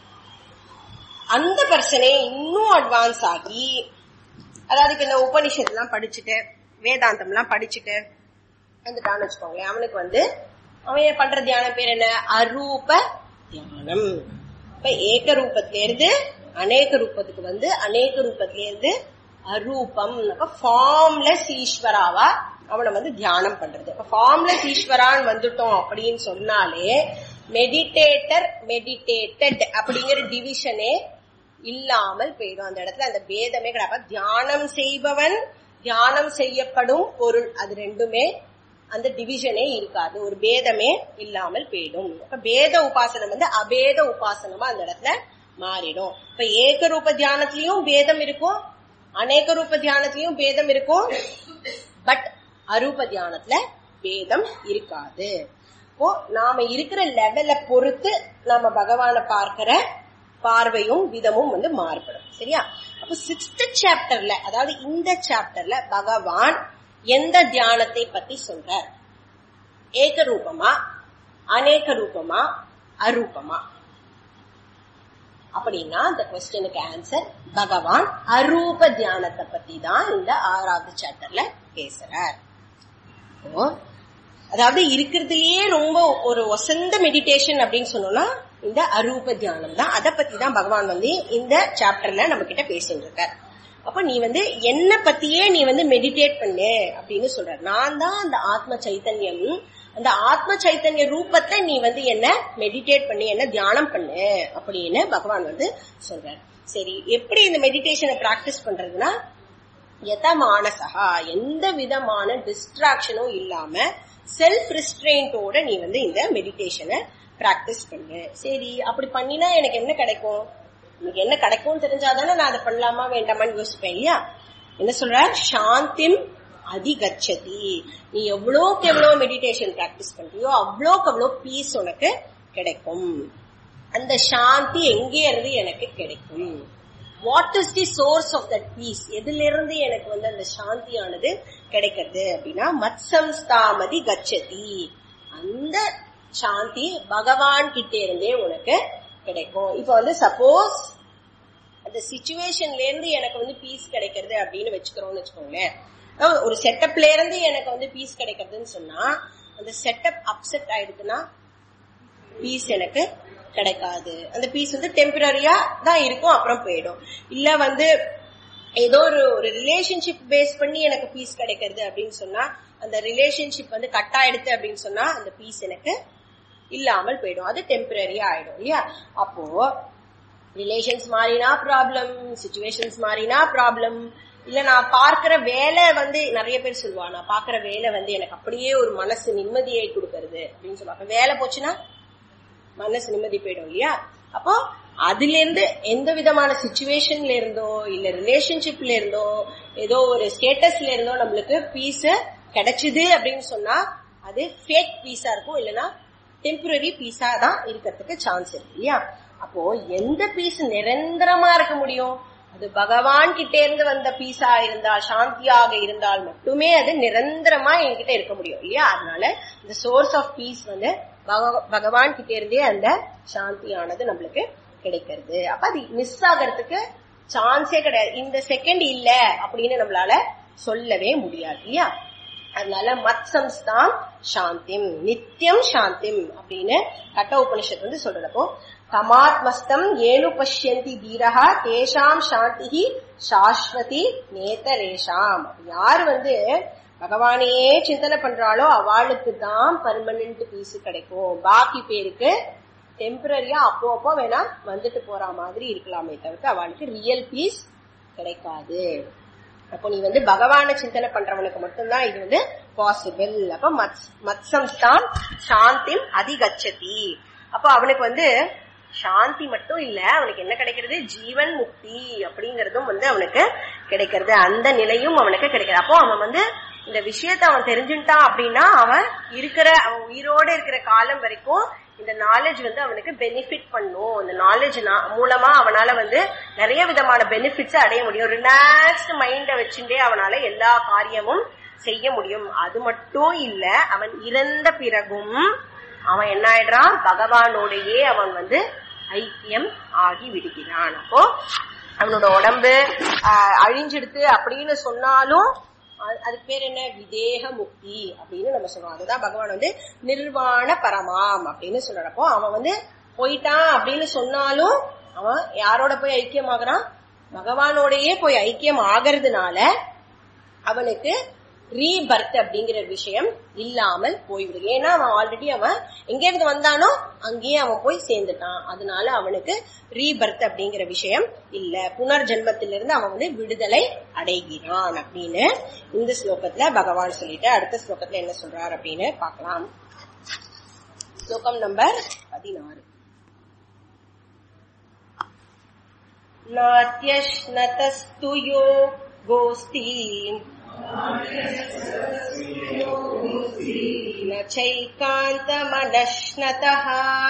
அந்த பர்சனே இன்னும் அட்வான்ஸ் ஆகி அதாவது இப்ப இந்த உபனிஷத் எல்லாம் படிச்சுட்டு வேதாந்தம் எல்லாம் படிச்சுட்டு வந்துட்டான்னு வச்சுக்கோங்களேன் அவனுக்கு வந்து அவன் பண்ற தியானம் பேர் என்ன அரூப தியானம் இப்ப ஏக ரூபத்துல இருந்து அநேக ரூபத்துக்கு வந்து அநேக ரூபத்துல இருந்து அரூபம் அப்ப ஃபார்ம்லெஸ் ஈஸ்வராவா அவனை வந்து தியானம் பண்றது இப்ப ஃபார்ம்லெஸ் ஈஸ்வரான் வந்துட்டோம் அப்படின்னு சொன்னாலே மெடிடேட்டர் மெடிடேட்டட் அப்படிங்கிற டிவிஷனே இல்லாமல் போயிடும் அந்த இடத்துல அந்த பேதமே கிடையாது தியானம் செய்பவன் தியானம் செய்யப்படும் பொருள் அது ரெண்டுமே அந்த டிவிஷனே இருக்காது ஒரு பேதமே இல்லாமல் போயிடும் இப்ப பேத உபாசனம் வந்து அபேத உபாசனமா அந்த இடத்துல மாறிடும் இப்ப ஏக ரூப தியானத்திலயும் பேதம் இருக்கும் அநேக ரூப தியானத்திலயும் பேதம் இருக்கும் பட் அரூப தியானத்துல பேதம் இருக்காது இப்போ நாம இருக்கிற லெவலை பொறுத்து நாம பகவானை பார்க்கிற பார்வையும் விதமும் வந்து மாறுபடும் சரியா அப்போ சிக்ஸ்த் சாப்டர்ல அதாவது இந்த சாப்டர்ல பகவான் எந்த தியானத்தை பத்தி சொல்றார் ஏக ரூபமா அநேக ரூபமா அரூபமா அப்படின்னா இந்த கொஸ்டனுக்கு ஆன்சர் பகவான் அரூப தியானத்தை பத்தி தான் இந்த ஆறாவது சாப்டர்ல பேசுறார் அதாவது இருக்கிறதுலயே ரொம்ப ஒரு ஒசந்த மெடிடேஷன் அப்படின்னு சொன்னோம்னா இந்த அரூப தியானம் தான் அதை பத்தி தான் பகவான் வந்து இந்த சாப்டர்ல நம்ம கிட்ட பேசிட்டு இருக்கார் அப்ப நீ வந்து என்ன பத்தியே நீ வந்து மெடிடேட் பண்ணு அப்படின்னு சொல்ற நான் தான் அந்த ஆத்ம சைத்தன்யம் அந்த ஆத்ம சைத்தன்ய ரூபத்தை நீ வந்து என்ன மெடிடேட் பண்ணி என்ன தியானம் பண்ணு அப்படின்னு பகவான் வந்து சொல்றார் சரி எப்படி இந்த மெடிடேஷனை பிராக்டிஸ் பண்றதுன்னா யதமானசகா எந்த விதமான டிஸ்ட்ராக்ஷனும் இல்லாம செல்ஃப் ரிஸ்ட்ரெயின்ட்டோட நீ வந்து இந்த மெடிடேஷனை பிராக்டிஸ் பண்ணு சரி அப்படி பண்ணினா எனக்கு என்ன கிடைக்கும் எனக்கு என்ன கிடைக்கும்னு தெரிஞ்சாதானே நான் அதை பண்ணலாமா வேண்டாமான்னு யோசிப்பேன் இல்லையா என்ன சொல்ற சாந்திம் அதிகச்சதி நீ எவ்வளோக்கு எவ்வளவு மெடிடேஷன் பிராக்டிஸ் பண்றியோ அவ்வளோக்கு அவ்வளோ பீஸ் உனக்கு கிடைக்கும் அந்த சாந்தி எங்கே இருந்து எனக்கு கிடைக்கும் what is the source of that peace எதுல இருந்து எனக்கு வந்து அந்த சாந்தியானது கிடைக்கிறது அப்படின்னா மத்சம்ஸ்தாமதி கச்சதி அந்த சாந்தி பகவான் கிட்ட இருந்தே உனக்கு கிடைக்கும் இப்ப வந்து சப்போஸ் அந்த சுச்சுவேஷன்ல இருந்து எனக்கு வந்து பீஸ் கிடைக்கிறது அப்படின்னு வச்சுக்கிறோம்னு வச்சுக்கோங்களேன் ஒரு செட்டப்ல இருந்து எனக்கு வந்து பீஸ் கிடைக்கிறதுன்னு சொன்னா அந்த செட்டப் அப்செட் ஆயிடுதுன்னா பீஸ் எனக்கு கிடைக்காது அந்த பீஸ் வந்து டெம்பரரியா தான் இருக்கும் அப்புறம் போயிடும் இல்ல வந்து ஏதோ ஒரு ஒரு ரிலேஷன்ஷிப் பேஸ் பண்ணி எனக்கு பீஸ் கிடைக்கிறது அப்படின்னு சொன்னா அந்த ரிலேஷன்ஷிப் வந்து கட் ஆயிடுது அப்படின்னு சொன்னா அந்த பீஸ் எனக்கு இல்லாமல் போயிடும் அது டெம்பரரியா ஆயிடும் இல்லையா அப்போ ரிலேஷன்ஸ் மாறினா ப்ராப்ளம் சுச்சுவேஷன்ஸ் மாறினா ப்ராப்ளம் இல்ல நான் பார்க்கிற வேலை வந்து நிறைய பேர் சொல்லுவா நான் பார்க்கிற வேலை வந்து எனக்கு அப்படியே ஒரு மனசு நிம்மதியை கொடுக்கறது அப்படின்னு சொல்லுவாங்க வேலை போச்சுன்னா மனசு நிம்மதி போயிடும் இல்லையா அப்போ அதுல இருந்து எந்த விதமான சுச்சுவேஷன்ல இருந்தோ இல்ல ரிலேஷன்ஷிப்ல இருந்தோ ஏதோ ஒரு ஸ்டேட்டஸ்ல இருந்தோ நம்மளுக்கு பீஸ் கிடைச்சது அப்படின்னு சொன்னா அது ஃபேக் பீஸா இருக்கும் இல்லைன்னா டெம்பரரி பீஸா தான் இருக்கிறதுக்கு சான்ஸ் இருக்கு இல்லையா அப்போ எந்த பீஸ் நிரந்தரமா இருக்க முடியும் அது பகவான் கிட்ட இருந்து வந்த பீஸா இருந்தால் சாந்தியாக இருந்தால் மட்டுமே அது நிரந்தரமா என்கிட்ட இருக்க முடியும் இல்லையா அதனால இந்த சோர்ஸ் ஆஃப் பீஸ் வந்து பகவ- பகவான் கிட்ட இருந்தே அந்த சாந்தியானது நம்மளுக்கு கிடைக்கிறது அப்ப அது மிஸ் ஆகிறதுக்கு சான்ஸே கிடையாது இந்த செகண்ட் இல்ல அப்படின்னு நம்மளால சொல்லவே முடியாது இல்லையா அதனால மத்சம்ஸ் தான் சாந்திம் நித்தியம் சாந்திம் அப்படின்னு கட்ட உபனிஷத் வந்து சொல்றப்போ தமாத்மஸ்தம் ஏனு பஷ்யந்தி தீரஹா தேஷாம் சாந்தி சாஸ்வதி நேதரேஷாம் யார் வந்து பகவானையே சிந்தனை பண்றாளோ அவளுக்கு தான் பர்மனன்ட் பீஸ் கிடைக்கும் பாக்கி பேருக்கு டெம்பரரியா அப்போ அப்போ வேணா வந்துட்டு போற மாதிரி இருக்கலாமே தவிர்த்து அவளுக்கு ரியல் பீஸ் கிடைக்காது அப்போ நீ வந்து பகவான சிந்தனை பண்றவனுக்கு மட்டும்தான் இது வந்து பாசிபிள் அப்ப மத்ஸ்- மத்சம்ஸ் தான் சாந்திம் அதிகச்சதி அப்போ அவனுக்கு வந்து சாந்தி மட்டும் இல்ல அவனுக்கு என்ன கிடைக்கிறது ஜீவன் முக்தி அப்படிங்கறதும் வந்து அவனுக்கு கிடைக்கிறது அந்த நிலையும் அவனுக்கு கிடைக்கிறது அப்போ அவன் வந்து இந்த விஷயத்த அவன் தெரிஞ்சுட்டான் அப்படின்னா அவன் இருக்கிற அவன் உயிரோட இருக்கிற காலம் வரைக்கும் இந்த நாலேஜ் வந்து அவனுக்கு பெனிஃபிட் பண்ணும் இந்த நாலேஜ் மூலமா அவனால வந்து நிறைய விதமான பெனிஃபிட்ஸ் அடைய முடியும் ரிலாக்ஸ்டு மைண்ட வச்சுட்டே அவனால எல்லா காரியமும் செய்ய முடியும் அது மட்டும் இல்ல அவன் இறந்த பிறகும் அவன் என்ன ஆயிடுறான் பகவானோடையே அவன் வந்து ஐக்கியம் ஆகி விடுகிறான் அப்போ அவனோட உடம்பு ஆஹ், அழிஞ்சிடுத்து அப்படின்னு சொன்னாலும் அது- அதுக்கு பேர் என்ன விதேக முக்தி அப்படின்னு நம்ம சொல்றோம் அதுதான் பகவான் வந்து நிர்வாண பரமாம் அப்படின்னு சொல்றப்போ அவன் வந்து போயிட்டான் அப்படின்னு சொன்னாலும் அவன் யாரோட போய் ஐக்கியமாகறான் பகவானோடயே போய் ஐக்கியம் ஆகிறதுனால அவனுக்கு ரீபர்த் அப்படிங்கிற விஷயம் இல்லாமல் போய்விடும் ஏன்னா அவன் ஆல்ரெடி அவன் எங்க இருந்து வந்தானோ அங்கேயே அவன் போய் சேர்ந்துட்டான் அதனால அவனுக்கு ரீபர்த் அப்படிங்கிற விஷயம் இல்ல புனர்ஜென்மத்திலிருந்து அவன் வந்து விடுதலை அடைகிறான் அப்படின்னு இந்த ஸ்லோகத்துல பகவான் சொல்லிட்டு அடுத்த ஸ்லோகத்துல என்ன சொல்றார் அப்படின்னு பார்க்கலாம் ஸ்லோகம் நம்பர் பதினாறு नात्यश्नतस्तु यो गोस्ति न चैकान्तमनश्नतः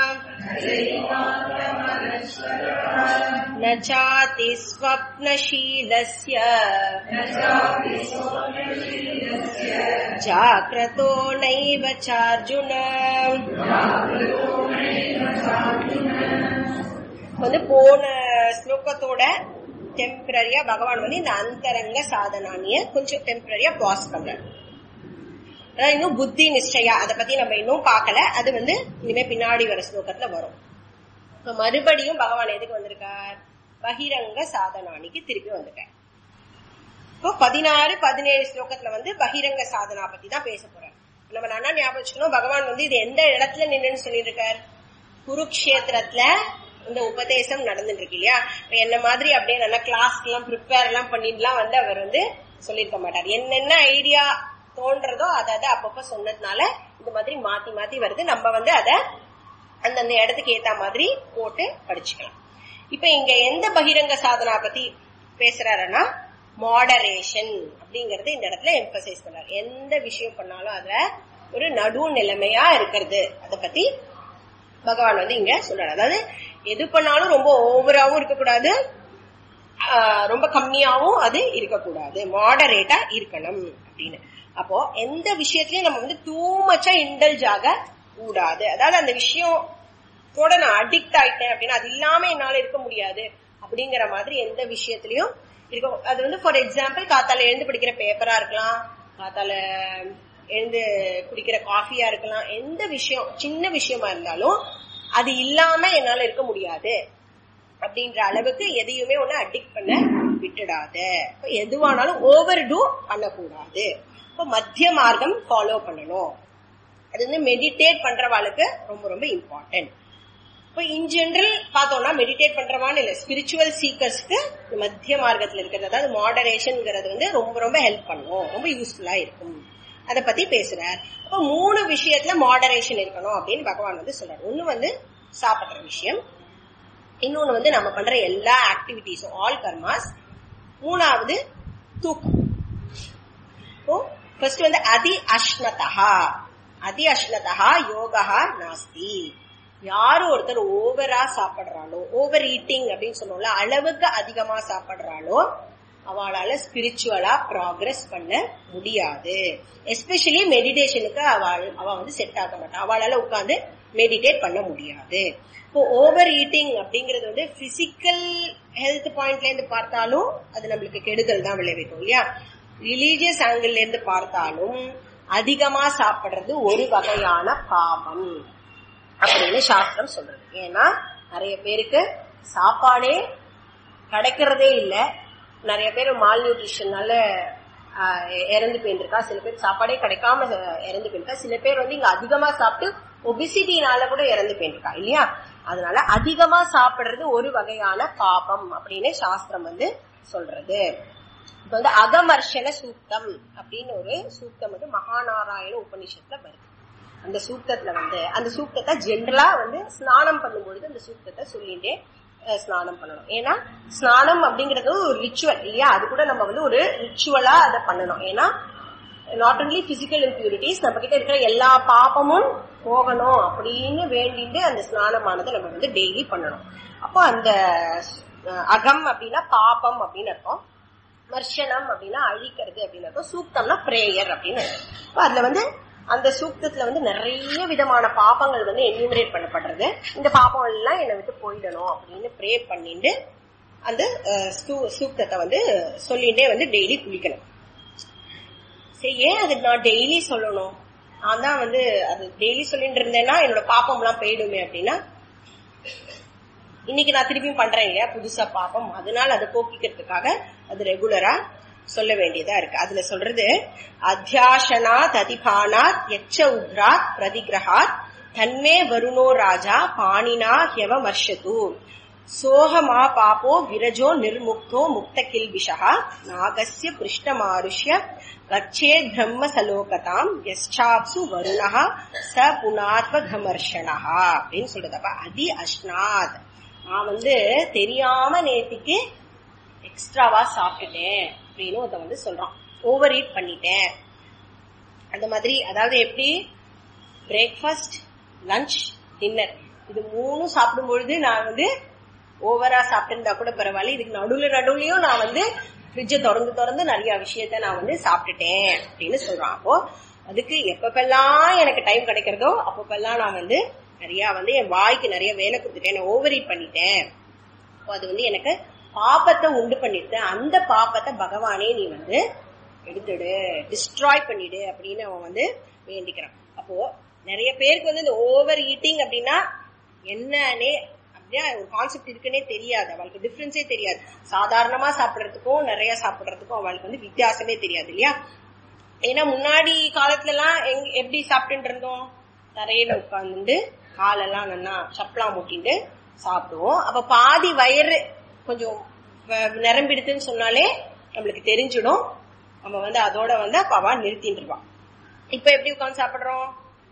न चाति स्वप्नशीलस्य जाग्रतो नैव चार्जुन வந்து போன ஸ்லோகத்தோட டெம்பரரியா பகவான் வந்து இந்த அந்தரங்க சாதனானிய கொஞ்சம் டெம்பரரியா பாஸ் பண்றாரு அதான் இன்னும் புத்தி நிச்சயா அதை பத்தி நம்ம இன்னும் பார்க்கல அது வந்து இனிமே பின்னாடி வர ஸ்லோகத்துல வரும் இப்ப மறுபடியும் பகவான் எதுக்கு வந்திருக்கார் பகிரங்க சாதனானிக்கு திருப்பி வந்திருக்கார் இப்போ பதினாறு பதினேழு ஸ்லோகத்துல வந்து பகிரங்க சாதனா பத்தி தான் பேச போறார் நம்ம நல்லா ஞாபகம் வச்சுக்கணும் பகவான் வந்து இது எந்த இடத்துல நின்னுன்னு சொல்லியிருக்கார் குருக்ஷேத்திரத்துல இந்த உபதேசம் நடந்துட்டு இருக்கு இல்லையா இப்ப என்ன மாதிரி அப்படியே நல்லா கிளாஸ் எல்லாம் ப்ரிப்பேர் எல்லாம் பண்ணிட்டுலாம் வந்து அவர் வந்து சொல்லியிருக்க மாட்டார் என்னென்ன ஐடியா தோன்றதோ அதை அதை அப்பப்ப சொன்னதுனால இந்த மாதிரி மாத்தி மாத்தி வருது நம்ம வந்து அதை அந்தந்த இடத்துக்கு ஏத்த மாதிரி போட்டு படிச்சுக்கலாம் இப்ப இங்க எந்த பகிரங்க சாதனா பத்தி பேசுறாருன்னா மாடரேஷன் அப்படிங்கறது இந்த இடத்துல எம்பசைஸ் பண்றாரு எந்த விஷயம் பண்ணாலும் அத ஒரு நடு நிலைமையா இருக்கிறது அத பத்தி பகவான் வந்து இங்க சொல்றாரு அதாவது எது பண்ணாலும் ரொம்ப ஓவராவும் இருக்கக்கூடாது ஆஹ் ரொம்ப கம்மியாவும் அது இருக்கக்கூடாது மாடரேட்டா இருக்கணும் அப்படின்னு அப்போ எந்த விஷயத்திலயும் நம்ம வந்து டூ மச்சா இண்டல்ஜ் ஆக கூடாது அதாவது அந்த விஷயம் கூட நான் அடிக்ட் ஆயிட்டேன் அப்படின்னா அது இல்லாம என்னால இருக்க முடியாது அப்படிங்கிற மாதிரி எந்த விஷயத்திலயும் இருக்கும் அது வந்து ஃபார் எக்ஸாம்பிள் காத்தால எழுந்து படிக்கிற பேப்பரா இருக்கலாம் காத்தால எழுந்து குடிக்கிற காஃபியா இருக்கலாம் எந்த விஷயம் சின்ன விஷயமா இருந்தாலும் அது இல்லாம என்னால இருக்க முடியாது அப்படின்ற அளவுக்கு எதையுமே ஒண்ணு அடிக்ட் பண்ண விட்டுடாத இப்ப எதுவானாலும் ஓவர் டூ பண்ணக்கூடாது இப்ப மத்திய மார்க்கம் ஃபாலோ பண்ணணும் அது வந்து மெடிடேட் பண்றவாளுக்கு ரொம்ப ரொம்ப இம்பார்ட்டன்ட் இப்போ இன் ஜெனரல் பார்த்தோம்னா மெடிடேட் பண்றவான்னு இல்ல ஸ்பிரிச்சுவல் சீக்கர்ஸ்க்கு மத்திய மார்க்கத்துல இருக்கிறது அதாவது மாடரேஷன்ங்கிறது வந்து ரொம்ப ரொம்ப ஹெல்ப் பண்ணும் ரொம்ப யூஸ்ஃபுல்லா இருக்கும் அத பத்தி பேசுறார் அப்போ மூணு விஷயத்துல மாடரேஷன் இருக்கணும் அப்படின்னு பகவான் வந்து சொல்றாரு ஒண்ணு வந்து சாப்பிடுற விஷயம் இன்னொன்னு வந்து நம்ம பண்ற எல்லா ஆக்டிவிட்டிஸும் ஆல் கர்மாஸ் மூணாவது தூக்கம் இப்போ ஃபர்ஸ்ட் வந்து அதி அஷ்ணதா அதி அஷ்ணதா யோகா நாஸ்தி யாரு ஒருத்தர் ஓவரா சாப்பிடுறாளோ ஓவர் ஈட்டிங் அப்படின்னு சொல்லுவோம்ல அளவுக்கு அதிகமா சாப்பிடுறாளோ அவளால ஸ்பிரிச்சுவலா ப்ராக்ரஸ் பண்ண முடியாது எஸ்பெஷலி மெடிடேஷனுக்கு அவள் அவ வந்து செட் ஆக மாட்டான் அவளால உட்காந்து மெடிடேட் பண்ண முடியாது இப்போ ஓவர் ஈட்டிங் அப்படிங்கறது வந்து பிசிக்கல் ஹெல்த் பாயிண்ட்ல இருந்து பார்த்தாலும் அது நம்மளுக்கு கெடுதல் தான் விளைவிக்கும் இல்லையா ரிலீஜியஸ் ஆங்கிள் இருந்து பார்த்தாலும் அதிகமா சாப்பிடுறது ஒரு வகையான பாவம் அப்படின்னு சாஸ்திரம் சொல்றது ஏன்னா நிறைய பேருக்கு சாப்பாடே கிடைக்கிறதே இல்ல நிறைய பேர் மால் நியூட்ரிஷனால இறந்து போயிருக்கா சில பேர் சாப்பாடே கிடைக்காம இறந்து போயிருக்கா சில பேர் வந்து இங்க அதிகமா சாப்பிட்டு ஒபிசிட்டினால கூட இறந்து போயிருக்கா இல்லையா அதனால அதிகமா சாப்பிடுறது ஒரு வகையான பாபம் அப்படின்னு சாஸ்திரம் வந்து சொல்றது இப்ப வந்து அகமர்ஷன சூக்தம் அப்படின்னு ஒரு சூக்தம் வந்து மகாநாராயண உபநிஷத்துல வருது அந்த சூக்தத்துல வந்து அந்த சூக்தத்தை ஜென்ரலா வந்து ஸ்நானம் பண்ணும்பொழுது அந்த சூக்தத்தை சொல்லிட்டே ஸ்நானம் பண்ணணும் ஏன்னா ஸ்நானம் அப்படிங்கறது ஒரு ரிச்சுவல் இல்லையா அது கூட நம்ம வந்து ஒரு ரிச்சுவலா அதை பண்ணணும் ஏன்னா நாட் ஒன்லி பிசிக்கல் இம்பியூரிட்டிஸ் நம்ம கிட்ட இருக்கிற எல்லா பாப்பமும் போகணும் அப்படின்னு வேண்டிட்டு அந்த ஸ்நானமானதை நம்ம வந்து டெய்லி பண்ணணும் அப்போ அந்த அகம் அப்படின்னா பாப்பம் அப்படின்னு அர்த்தம் மர்ஷனம் அப்படின்னா அழிக்கிறது அப்படின்னு அர்த்தம் சூக்தம்னா பிரேயர் அப்படின்னு அர்த்தம் அதுல வந்து அந்த சூக்தத்துல வந்து நிறைய விதமான பாப்பங்கள் வந்து என்யூமரேட் பண்ணப்படுறது இந்த பாப்பம் எல்லாம் என்னை விட்டு போயிடணும் அப்படின்னு ப்ரே பண்ணிட்டு அந்த சூக்தத்தை வந்து சொல்லிட்டே வந்து டெய்லி குளிக்கணும் சரி ஏன் அது நான் டெய்லி சொல்லணும் நான் தான் வந்து அது டெய்லி சொல்லிட்டு இருந்தேன்னா என்னோட பாப்பம் எல்லாம் போயிடுமே அப்படின்னா இன்னைக்கு நான் திருப்பியும் பண்றேன் இல்லையா புதுசா பாப்பம் அதனால அதை போக்கிக்கிறதுக்காக அது ரெகுலரா சொல்ல வேண்டியதா இருக்கு அதுல சொல்றது அத்தியாசனாத் அதிபானாத் எச்ச உத்ராத் பிரதிகிரகாத் தன்மே வருணோ ராஜா பாணினா ஹெவ மர்ஷது சோகமா பாப்போ விரஜோ நிர்முக்தோ முக்த கில்பிஷா நாகஸ்ய பிருஷ்டமாருஷ்ய கச்சேத் பிரம்ம சலோகதாம் எஸ்சாப்சு வருணா ச புனாத்வகமர்ஷனா அப்படின்னு சொல்றது அப்ப அதி அஷ்னாத் நான் வந்து தெரியாம நேத்திக்கு எக்ஸ்ட்ராவா சாப்பிட்டுட்டேன் அப்படின்னு ஒருத்தன் வந்து சொல்றான் ஓவர் ஈட் பண்ணிட்டேன் அந்த மாதிரி அதாவது எப்படி பிரேக்ஃபாஸ்ட் லஞ்ச் டின்னர் இது மூணும் சாப்பிடும் பொழுது நான் வந்து ஓவரா சாப்பிட்டிருந்தா கூட பரவாயில்ல இதுக்கு நடுவுல நடுவுலயும் நான் வந்து ஃப்ரிட்ஜை திறந்து திறந்து நிறைய விஷயத்த நான் வந்து சாப்பிட்டுட்டேன் அப்படின்னு சொல்றான் அப்போ அதுக்கு எப்பப்பெல்லாம் எனக்கு டைம் கிடைக்கிறதோ அப்பப்பெல்லாம் நான் வந்து நிறைய வந்து என் வாய்க்கு நிறைய வேலை கொடுத்துட்டேன் நான் ஓவர் ஈட் பண்ணிட்டேன் அப்போ அது வந்து எனக்கு பாப்பத்தை உண்டு பண்ணிட்டு அந்த பாப்பத்தை பகவானே நீ வந்து எடுத்துடு டிஸ்ட்ராய் பண்ணிடு அப்படின்னு அவன் வந்து வேண்டிக்கிறான் அப்போ நிறைய பேருக்கு வந்து இந்த ஓவர் ஈட்டிங் அப்படின்னா என்னன்னே அப்படியே ஒரு கான்செப்ட் இருக்குன்னே தெரியாது அவளுக்கு டிஃபரன்ஸே தெரியாது சாதாரணமா சாப்பிடறதுக்கும் நிறைய சாப்பிடறதுக்கும் அவளுக்கு வந்து வித்தியாசமே தெரியாது இல்லையா ஏன்னா முன்னாடி காலத்துல எல்லாம் எங்க எப்படி சாப்பிட்டு இருந்தோம் தரையில உட்கார்ந்துட்டு காலெல்லாம் நல்லா சப்பலா மூட்டிட்டு சாப்பிடுவோம் அப்ப பாதி வயிறு கொஞ்சம் நிரம்பிடுதுன்னு சொன்னாலே நம்மளுக்கு தெரிஞ்சிடும் நம்ம வந்து அதோட வந்து அப்ப அவ நிறுத்திட்டுருவான் இப்ப எப்படி உட்காந்து சாப்பிடுறோம்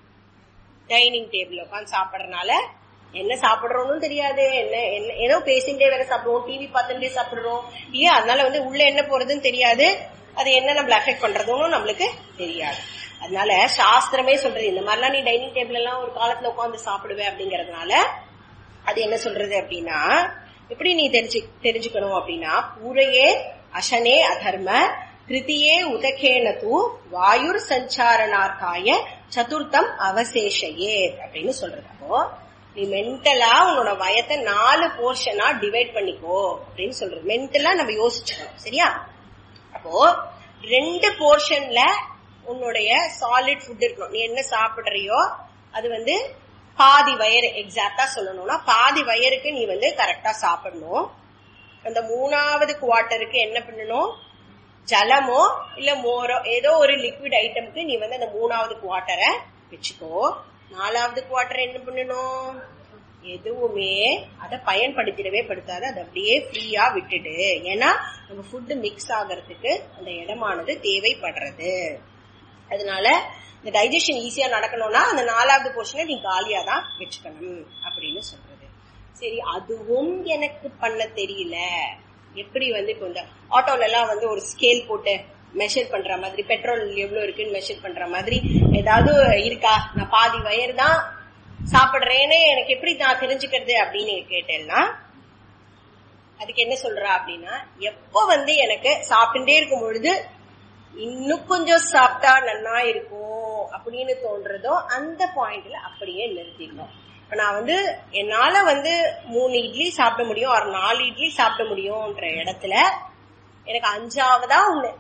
டைனிங் டேபிள் உட்காந்து சாப்பிடறதுனால என்ன சாப்பிடுறோம்னு தெரியாது என்ன என்ன ஏதோ பேசிண்டே வேற சாப்பிடுவோம் டிவி பார்த்துட்டே சாப்பிடுறோம் இல்லையா அதனால வந்து உள்ள என்ன போறதுன்னு தெரியாது அது என்ன நம்மள அஃபெக்ட் பண்றதுன்னு நம்மளுக்கு தெரியாது அதனால சாஸ்திரமே சொல்றது இந்த மாதிரிலாம் நீ டைனிங் டேபிள் எல்லாம் ஒரு காலத்துல உட்காந்து சாப்பிடுவேன் அப்படிங்கறதுனால அது என்ன சொல்றது அப்படின்னா எப்படி நீ தெரிஞ்சு தெரிஞ்சுக்கணும் அப்படின்னா பூரையே அசனே அதர்ம திருத்தியே உதகேன தூ வாயுர் சஞ்சாரணார்த்தாய சதுர்த்தம் அவசேஷையே அப்படின்னு சொல்றது அப்போ நீ மென்டலா உன்னோட வயத்தை நாலு போர்ஷனா டிவைட் பண்ணிக்கோ அப்படின்னு சொல்றது மென்டலா நம்ம யோசிச்சுக்கணும் சரியா அப்போ ரெண்டு போர்ஷன்ல உன்னுடைய சாலிட் ஃபுட் இருக்கணும் நீ என்ன சாப்பிடுறியோ அது வந்து பாதி வயறு எக்ஸாக்டா சொல்லணும்னா பாதி வயருக்கு நீ வந்து கரெக்டா சாப்பிடணும் அந்த மூணாவது குவார்ட்டருக்கு என்ன பண்ணணும் ஜலமோ இல்ல மோரோ ஏதோ ஒரு லிக்விட் ஐட்டம்க்கு நீ வந்து அந்த மூணாவது குவார்ட்டரை வச்சுக்கோ நாலாவது குவார்டர் என்ன பண்ணணும் எதுவுமே அதை பயன்படுத்திடவே படுத்தாது அதை அப்படியே ஃப்ரீயா விட்டுடு ஏன்னா நம்ம ஃபுட்டு மிக்ஸ் ஆகிறதுக்கு அந்த இடமானது தேவைப்படுறது அதனால இந்த டைஜஷன் ஈஸியா நடக்கணும்னா அந்த நாலாவது போர்ஷனை நீ காலியா தான் வச்சுக்கணும் அப்படின்னு சொல்றது சரி அதுவும் எனக்கு பண்ண தெரியல எப்படி வந்து இப்போ இந்த ஆட்டோல எல்லாம் வந்து ஒரு ஸ்கேல் போட்டு மெஷர் பண்ற மாதிரி பெட்ரோல் எவ்வளவு இருக்குன்னு மெஷர் பண்ற மாதிரி ஏதாவது இருக்கா நான் பாதி வயர் தான் சாப்பிடுறேன்னு எனக்கு எப்படி நான் தெரிஞ்சுக்கிறது அப்படின்னு கேட்டேன்னா அதுக்கு என்ன சொல்றா அப்படின்னா எப்போ வந்து எனக்கு சாப்பிட்டுட்டே இருக்கும் பொழுது இன்னும் கொஞ்சம் சாப்பிட்டா நன்னா இருக்கும் அப்படின்னு தோன்றதோ அந்த பாயிண்ட்ல அப்படியே நிறுத்திடணும் இப்ப நான் வந்து என்னால வந்து மூணு இட்லி சாப்பிட முடியும் ஒரு நாலு இட்லி சாப்பிட முடியும்ன்ற இடத்துல எனக்கு அஞ்சாவதா ஒண்ணு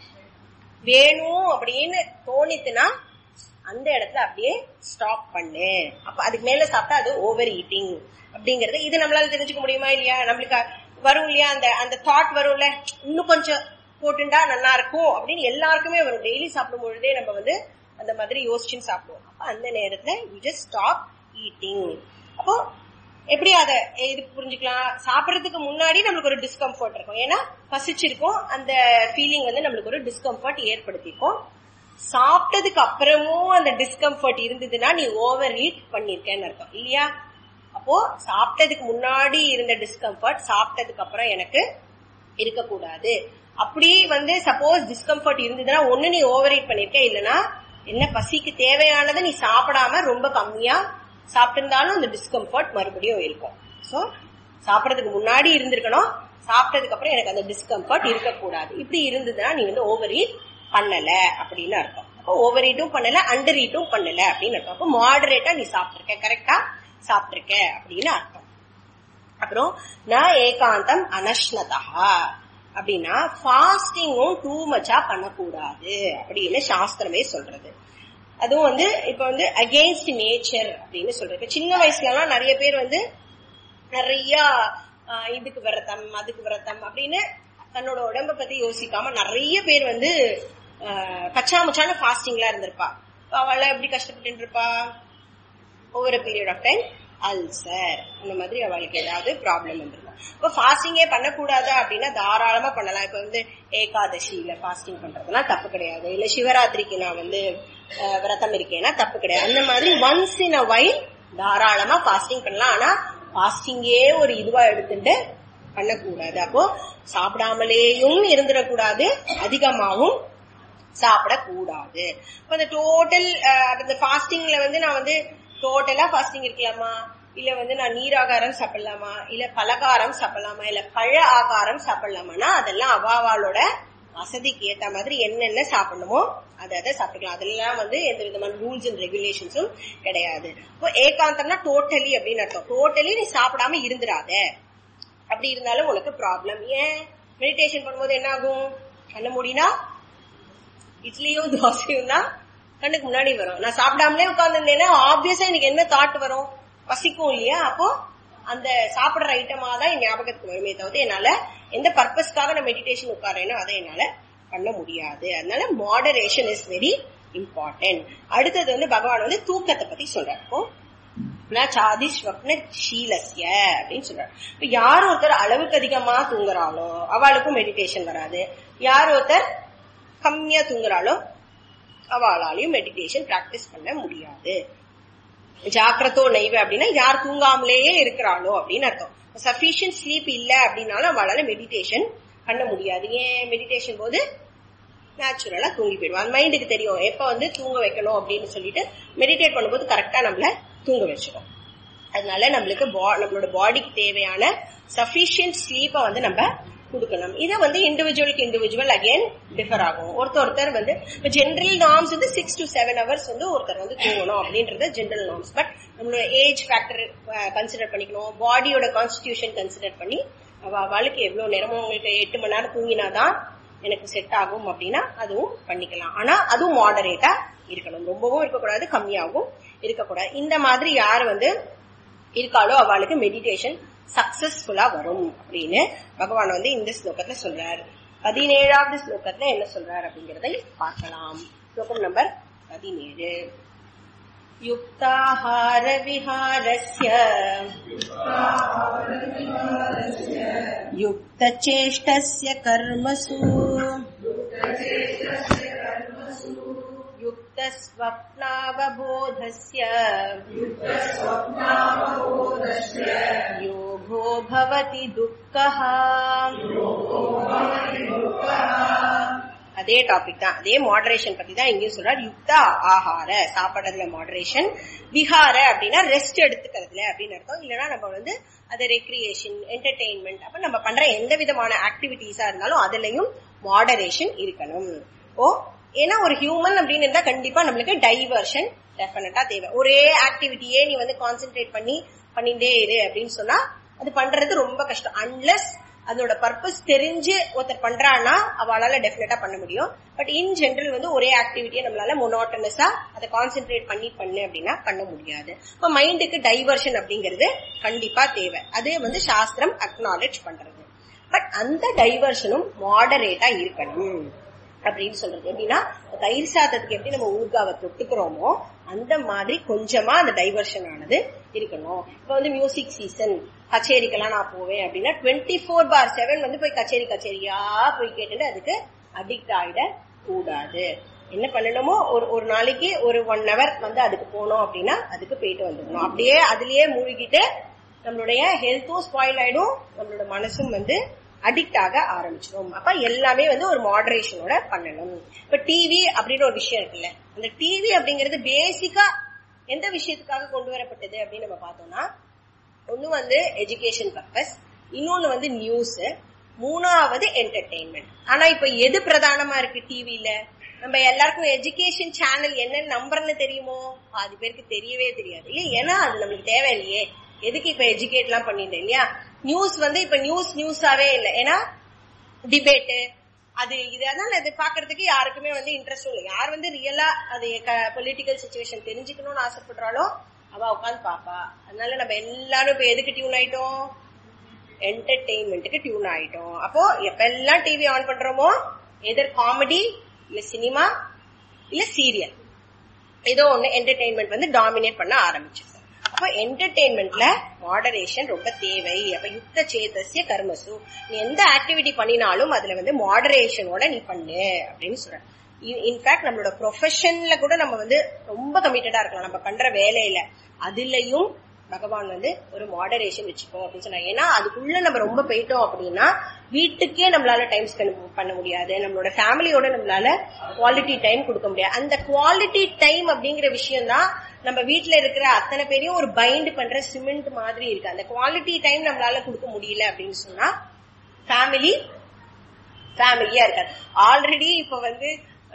வேணும் அப்படின்னு தோணித்துனா அந்த இடத்துல அப்படியே ஸ்டாப் பண்ணு அப்ப அதுக்கு மேல சாப்பிட்டா அது ஓவர் ஈட்டிங் அப்படிங்கறது இது நம்மளால தெரிஞ்சுக்க முடியுமா இல்லையா நம்மளுக்கு வரும் இல்லையா அந்த அந்த தாட் வரும்ல இன்னும் கொஞ்சம் போட்டுண்டா நல்லா இருக்கும் அப்படின்னு எல்லாருக்குமே வரும் டெய்லி சாப்பிடும் பொழுதே நம்ம வந்து அந்த மாதிரி யோசிச்சுன்னு சாப்பிடுவோம் அப்ப அந்த நேரத்துல யூ ஜஸ்ட் ஸ்டாப் ஈட்டிங் அப்போ எப்படி அத இது புரிஞ்சுக்கலாம் சாப்பிடறதுக்கு முன்னாடி நம்மளுக்கு ஒரு டிஸ்கம்ஃபர்ட் இருக்கும் ஏன்னா பசிச்சிருக்கும் அந்த ஃபீலிங் வந்து நம்மளுக்கு ஒரு டிஸ்கம்ஃபர்ட் ஏற்படுத்திக்கும் சாப்பிட்டதுக்கு அப்புறமும் அந்த டிஸ்கம்ஃபர்ட் இருந்ததுன்னா நீ ஓவர் ஈட் பண்ணிருக்கேன்னு அர்த்தம் இல்லையா அப்போ சாப்பிட்டதுக்கு முன்னாடி இருந்த டிஸ்கம்ஃபர்ட் சாப்பிட்டதுக்கு அப்புறம் எனக்கு இருக்கக்கூடாது அப்படி வந்து சப்போஸ் டிஸ்கம்ஃபர்ட் இருந்ததுன்னா ஒண்ணு நீ ஓவர் ஈட் பண்ணிருக்க இல்லனா என்ன பசிக்கு தேவையானதை நீ சாப்பிடாம ரொம்ப கம்மியா சாப்பிட்டிருந்தாலும் அந்த டிஸ்கம்ஃபர்ட் மறுபடியும் இருக்கும் சோ சாப்பிடறதுக்கு முன்னாடி இருந்திருக்கணும் சாப்பிட்டதுக்கு அப்புறம் எனக்கு அந்த டிஸ்கம்ஃபர்ட் இருக்கக்கூடாது இப்படி இருந்ததுன்னா நீ வந்து ஓவர் ஈட் பண்ணல அப்படின்னு அர்த்தம் அப்போ ஓவர் ஈட்டும் பண்ணல அண்டர் ஈட்டும் பண்ணல அப்படின்னு அர்த்தம் அப்போ மாடரேட்டா நீ சாப்பிட்டிருக்க கரெக்டா சாப்பிட்டிருக்க அப்படின்னு அர்த்தம் அப்புறம் நான் ஏகாந்தம் அனஷ்னதா அப்படின்னா ஃபாஸ்டிங்கும் டூ மச்சா பண்ணக்கூடாது அப்படின்னு சாஸ்திரமே சொல்றது அதுவும் வந்து இப்ப வந்து அகெயின்ஸ்ட் நேச்சர் அப்படின்னு சொல்றது இப்ப சின்ன வயசுல எல்லாம் நிறைய பேர் வந்து நிறைய ஆஹ், இதுக்கு விரதம் அதுக்கு விரதம் அப்படின்னு தன்னோட உடம்ப பத்தி யோசிக்காம நிறைய பேர் வந்து ஆஹ், கச்சாமுச்சான ஃபாஸ்டிங்ல இருந்திருப்பா இப்ப அவள எப்படி கஷ்டப்பட்டு இருப்பா ஒவ்வொரு பீரியட் ஆஃப் டைம் அல்சர் அந்த மாதிரி அவளுக்கு ஏதாவது ப்ராப்ளம் வந்துருக்கும் இப்போ ஃபாஸ்டிங்கே பண்ணக்கூடாதா அப்படின்னா தாராளமா பண்ணலாம் இப்போ வந்து ஏகாதசியில ஃபாஸ்டிங் பண்றதுலாம் தப்பு கிடையாது இல்ல சிவராத்திரிக்கு நான் வந்து அஹ், விரதம் இருக்கேன்னா தப்பு கிடையாது அந்த மாதிரி ஒன்ஸ் இன் அ வைல் தாராளமா ஃபாஸ்டிங் பண்ணலாம் ஆனா ஃபாஸ்டிங்கே ஒரு இதுவா எடுத்துட்டு பண்ணக்கூடாது அப்போ சாப்பிடாமலேயும் இருந்துடக்கூடாது அதிகமாவும் சாப்பிடக்கூடாது இப்ப அந்த டோட்டல் அந்த ஃபாஸ்டிங்ல வந்து நான் வந்து டோட்டலா ஃபாஸ்டிங் இருக்கலாமா இல்ல வந்து நான் நீராகாரம் சாப்பிடலாமா இல்ல பலகாரம் சாப்பிடலாமா இல்ல பழ ஆகாரம் சாப்பிடலாமான்னா அதெல்லாம் அவாவாலோட வசதிக்கு ஏத்த மாதிரி என்னென்ன சாப்பிடணுமோ அதை அதை சாப்பிட்டுக்கலாம் அதெல்லாம் வந்து எந்த விதமான ரூல்ஸ் அண்ட் ரெகுலேஷன்ஸும் கிடையாது இப்போ ஏகாந்தம்னா டோட்டலி அப்படின்னு அர்த்தம் டோட்டலி நீ சாப்பிடாம இருந்துடாத அப்படி இருந்தாலும் உனக்கு ப்ராப்ளம் ஏன் மெடிடேஷன் பண்ணும்போது என்ன ஆகும் கண்ண மூடினா இட்லியும் தோசையும் தான் கண்ணுக்கு முன்னாடி வரும் நான் சாப்பிடாமலே உட்கார்ந்துருந்தேன்னா ஆப்வியஸா எனக்கு என்ன தாட் வரும் பசிக்கும் இல்லையா அப்போ அந்த சாப்பிடுற ஐட்டமா தான் என் ஞாபகத்துக்கு வருமே தவிர என்னால எந்த பர்பஸ்க்காக நான் மெடிடேஷன் உட்காரேனோ அதை என்னால பண்ண முடியாது அதனால மாடரேஷன் இஸ் வெரி இம்பார்ட்டன்ட் அடுத்தது வந்து பகவான் வந்து தூக்கத்தை பத்தி சொல்றாரு இப்போ நான் சாதி ஸ்வப்ன ஷீலஸ்ய அப்படின்னு சொல்றாரு இப்ப யார் ஒருத்தர் அளவுக்கு அதிகமா தூங்குறாளோ அவளுக்கும் மெடிடேஷன் வராது யார் ஒருத்தர் கம்மியா தூங்குறாளோ அவளாலையும் மெடிடேஷன் பிராக்டிஸ் பண்ண முடியாது ஜாக்கிரதோ நைவ அப்படின்னா யார் தூங்காமலேயே இருக்கிறாளோ அப்படின்னு அர்த்தம் சஃபிஷியன்ட் ஸ்லீப் இல்ல அப்படின்னாலும் அவளால மெடிடேஷன் பண்ண முடியாது ஏன் மெடிடேஷன் போது நேச்சுரலா தூங்கி போயிடுவோம் அந்த மைண்டுக்கு தெரியும் எப்ப வந்து தூங்க வைக்கணும் அப்படின்னு சொல்லிட்டு மெடிடேட் பண்ணும்போது கரெக்டா நம்மள தூங்க வச்சிடும் அதனால நம்மளுக்கு bo- நம்மளோட பாடிக்கு தேவையான சஃபிஷியன்ட் ஸ்லீப்பை வந்து நம்ம கொடுக்கணும் இதை வந்து இண்டிவிஜுவலுக்கு இண்டிவிஜுவல் அகைன் டிஃபர் ஆகும் ஒருத்தர் ஒருத்தர் வந்து இப்போ ஜென்ரல் நார்ம்ஸ் வந்து சிக்ஸ் டு செவன் ஹவர்ஸ் வந்து ஒருத்தர் வந்து தூங்கணும் அப்படின்றது ஜென்ரல் நார்ம்ஸ் பட் நம்மளோட ஏஜ் ஃபேக்டர் கன்சிடர் பண்ணிக்கணும் பாடியோட கான்ஸ்டிடியூஷன் கன்சிடர் பண்ணி அவ அவளுக்கு எவ்வளவு நேரமும் உங்களுக்கு எட்டு மணி நேரம் தூங்கினாதான் எனக்கு செட் ஆகும் அப்படின்னா அதுவும் பண்ணிக்கலாம் ஆனா அதுவும் மாடரேட்டா இருக்கணும் ரொம்பவும் இருக்கக்கூடாது கம்மியாகவும் இருக்கக்கூடாது இந்த மாதிரி யார் வந்து இருக்காளோ அவளுக்கு மெடிடேஷன் சக்சஸ்ஃபுல்லா வரும் அப்படின்னு பகவான் வந்து இந்த ஸ்லோகத்துல சொல்றாரு பதினேழாவது ஸ்லோகத்துல என்ன சொல்றாரு அப்படிங்கறதை பார்க்கலாம் ஸ்லோகம் நம்பர் பதினேழு युक्ताहारविहारस्य युक्तचेष्टस्य कर्मसु युक्तस्वप्नावबोधस्य योगो भवति दुःखः அதே டாபிக் தான் அதே மாடரேஷன் பத்தி தான் இங்கேயும் சொல்றாரு யுக்த ஆகார சாப்பிடுறதுல மாடரேஷன் விஹார அப்படின்னா ரெஸ்ட் எடுத்துக்கிறதுல அப்படின்னு அர்த்தம் இல்லைன்னா நம்ம வந்து அது ரெக்ரியேஷன் என்டர்டெயின்மெண்ட் அப்ப நம்ம பண்ற எந்த விதமான ஆக்டிவிட்டிஸா இருந்தாலும் அதுலயும் மாடரேஷன் இருக்கணும் ஓ ஏன்னா ஒரு ஹியூமன் அப்படின்னு இருந்தா கண்டிப்பா நம்மளுக்கு டைவர்ஷன் டெஃபினட்டா தேவை ஒரே ஆக்டிவிட்டியே நீ வந்து கான்சென்ட்ரேட் பண்ணி பண்ணிட்டே இரு அப்படின்னு சொன்னா அது பண்றது ரொம்ப கஷ்டம் அன்லெஸ் அதோட பர்பஸ் தெரிஞ்சு ஒருத்தர் பண்றான்னா அவளால டெஃபினட்டா பண்ண முடியும் பட் இன் ஜென்ரல் வந்து ஒரே ஆக்டிவிட்டியை நம்மளால மொனோட்டனஸா அதை கான்சென்ட்ரேட் பண்ணி பண்ணு அப்படின்னா பண்ண முடியாது இப்ப மைண்டுக்கு டைவர்ஷன் அப்படிங்கிறது கண்டிப்பா தேவை அது வந்து சாஸ்திரம் அக்னாலேஜ் பண்றது பட் அந்த டைவர்ஷனும் மாடரேட்டா இருக்கணும் அப்படின்னு சொல்றது எப்படின்னா தயிர் சாதத்துக்கு எப்படி நம்ம ஊர்காவை தொட்டுக்கிறோமோ அந்த மாதிரி கொஞ்சமா அந்த டைவர்ஷன் ஆனது இருக்கணும் இப்ப வந்து மியூசிக் சீசன் கச்சேரிக்கெல்லாம் நான் போவேன் அப்படின்னா டுவெண்ட்டி ஃபோர் பார் செவன் வந்து போய் கச்சேரி கச்சேரியா போய் கேட்டுட்டு அதுக்கு அடிக்ட் ஆயிட கூடாது என்ன பண்ணணுமோ ஒரு ஒரு நாளைக்கு ஒரு ஒன் ஹவர் வந்து அதுக்கு போனோம் அப்படின்னா அதுக்கு போயிட்டு வந்துடணும் அப்படியே அதுலயே மூழ்கிட்டு நம்மளுடைய ஹெல்த்தும் ஸ்பாயில் ஆயிடும் நம்மளோட மனசும் வந்து அடிக்ட் ஆக ஆரம்பிச்சிடும் அப்ப எல்லாமே வந்து ஒரு மாடரேஷனோட பண்ணணும் இப்ப டிவி அப்படின்னு ஒரு விஷயம் இருக்குல்ல அந்த டிவி அப்படிங்கிறது பேசிக்கா எந்த விஷயத்துக்காக கொண்டு வரப்பட்டது அப்படின்னு நம்ம பார்த்தோம்னா ஒண்ணு வந்து எஜுகேஷன் பர்பஸ் இன்னொன்னு வந்து நியூஸ் மூணாவது என்டர்டெயின்மெண்ட் ஆனா இப்ப எது பிரதானமா இருக்கு டிவில நம்ம எல்லாருக்கும் எஜுகேஷன் சேனல் என்னன்னு நம்பர்னு தெரியுமோ பாதி பேருக்கு தெரியவே தெரியாது இல்லையா ஏன்னா அது நம்மளுக்கு தேவையில்லையே எதுக்கு இப்ப எஜுகேட் எல்லாம் பண்ணிட்டு இல்லையா நியூஸ் வந்து இப்ப நியூஸ் நியூஸாவே இல்லை ஏன்னா டிபேட்டு அது இதனால அது பாக்குறதுக்கு யாருக்குமே வந்து இன்ட்ரெஸ்டும் இல்லை யார் வந்து ரியலா அது பொலிட்டிக்கல் சுச்சுவேஷன் தெரிஞ்சுக்கணும்னு ஆசைப்படுறாளோ அவ உட்காந்து பாப்பா அதனால நம்ம எல்லாரும் இப்ப எதுக்கு டியூன் ஆயிட்டோம் என்டர்டெயின்மெண்ட்டுக்கு டியூன் ஆயிட்டோம் அப்போ எப்பெல்லாம் டிவி ஆன் பண்றோமோ எதர் காமெடி இல்ல சினிமா இல்ல சீரியல் ஏதோ ஒண்ணு என்டர்டெயின்மெண்ட் வந்து டாமினேட் பண்ண ஆரம்பிச்சிருச்சு அப்ப என்டர்டெயின்மெண்ட்ல மாடரேஷன் ரொம்ப தேவை அப்ப யுக்த சேதசிய கர்மசு நீ எந்த ஆக்டிவிட்டி பண்ணினாலும் அதுல வந்து மாடரேஷனோட நீ பண்ணு அப்படின்னு சொல்ற இன்ஃபேக்ட் நம்மளோட ப்ரொஃபஷன்ல கூட நம்ம வந்து ரொம்ப கமிட்டடா இருக்கலாம் நம்ம பண்ற வேலையில அதுலயும் பகவான் வந்து ஒரு மாடரேஷன் வச்சுக்கோ அப்படின்னு சொன்னாங்க ஏன்னா அதுக்குள்ள நம்ம ரொம்ப போயிட்டோம் அப்படின்னா வீட்டுக்கே நம்மளால டைம் ஸ்பெண்ட் பண்ண முடியாது நம்மளோட ஃபேமிலியோட நம்மளால குவாலிட்டி டைம் கொடுக்க முடியாது அந்த குவாலிட்டி டைம் அப்படிங்கிற விஷயம் தான் நம்ம வீட்டுல இருக்கிற அத்தனை பேரையும் ஒரு பைண்ட் பண்ற சிமெண்ட் மாதிரி இருக்கு அந்த குவாலிட்டி டைம் நம்மளால கொடுக்க முடியல அப்படின்னு சொன்னா ஃபேமிலி ஃபேமிலியா இருக்காது ஆல்ரெடி இப்ப வந்து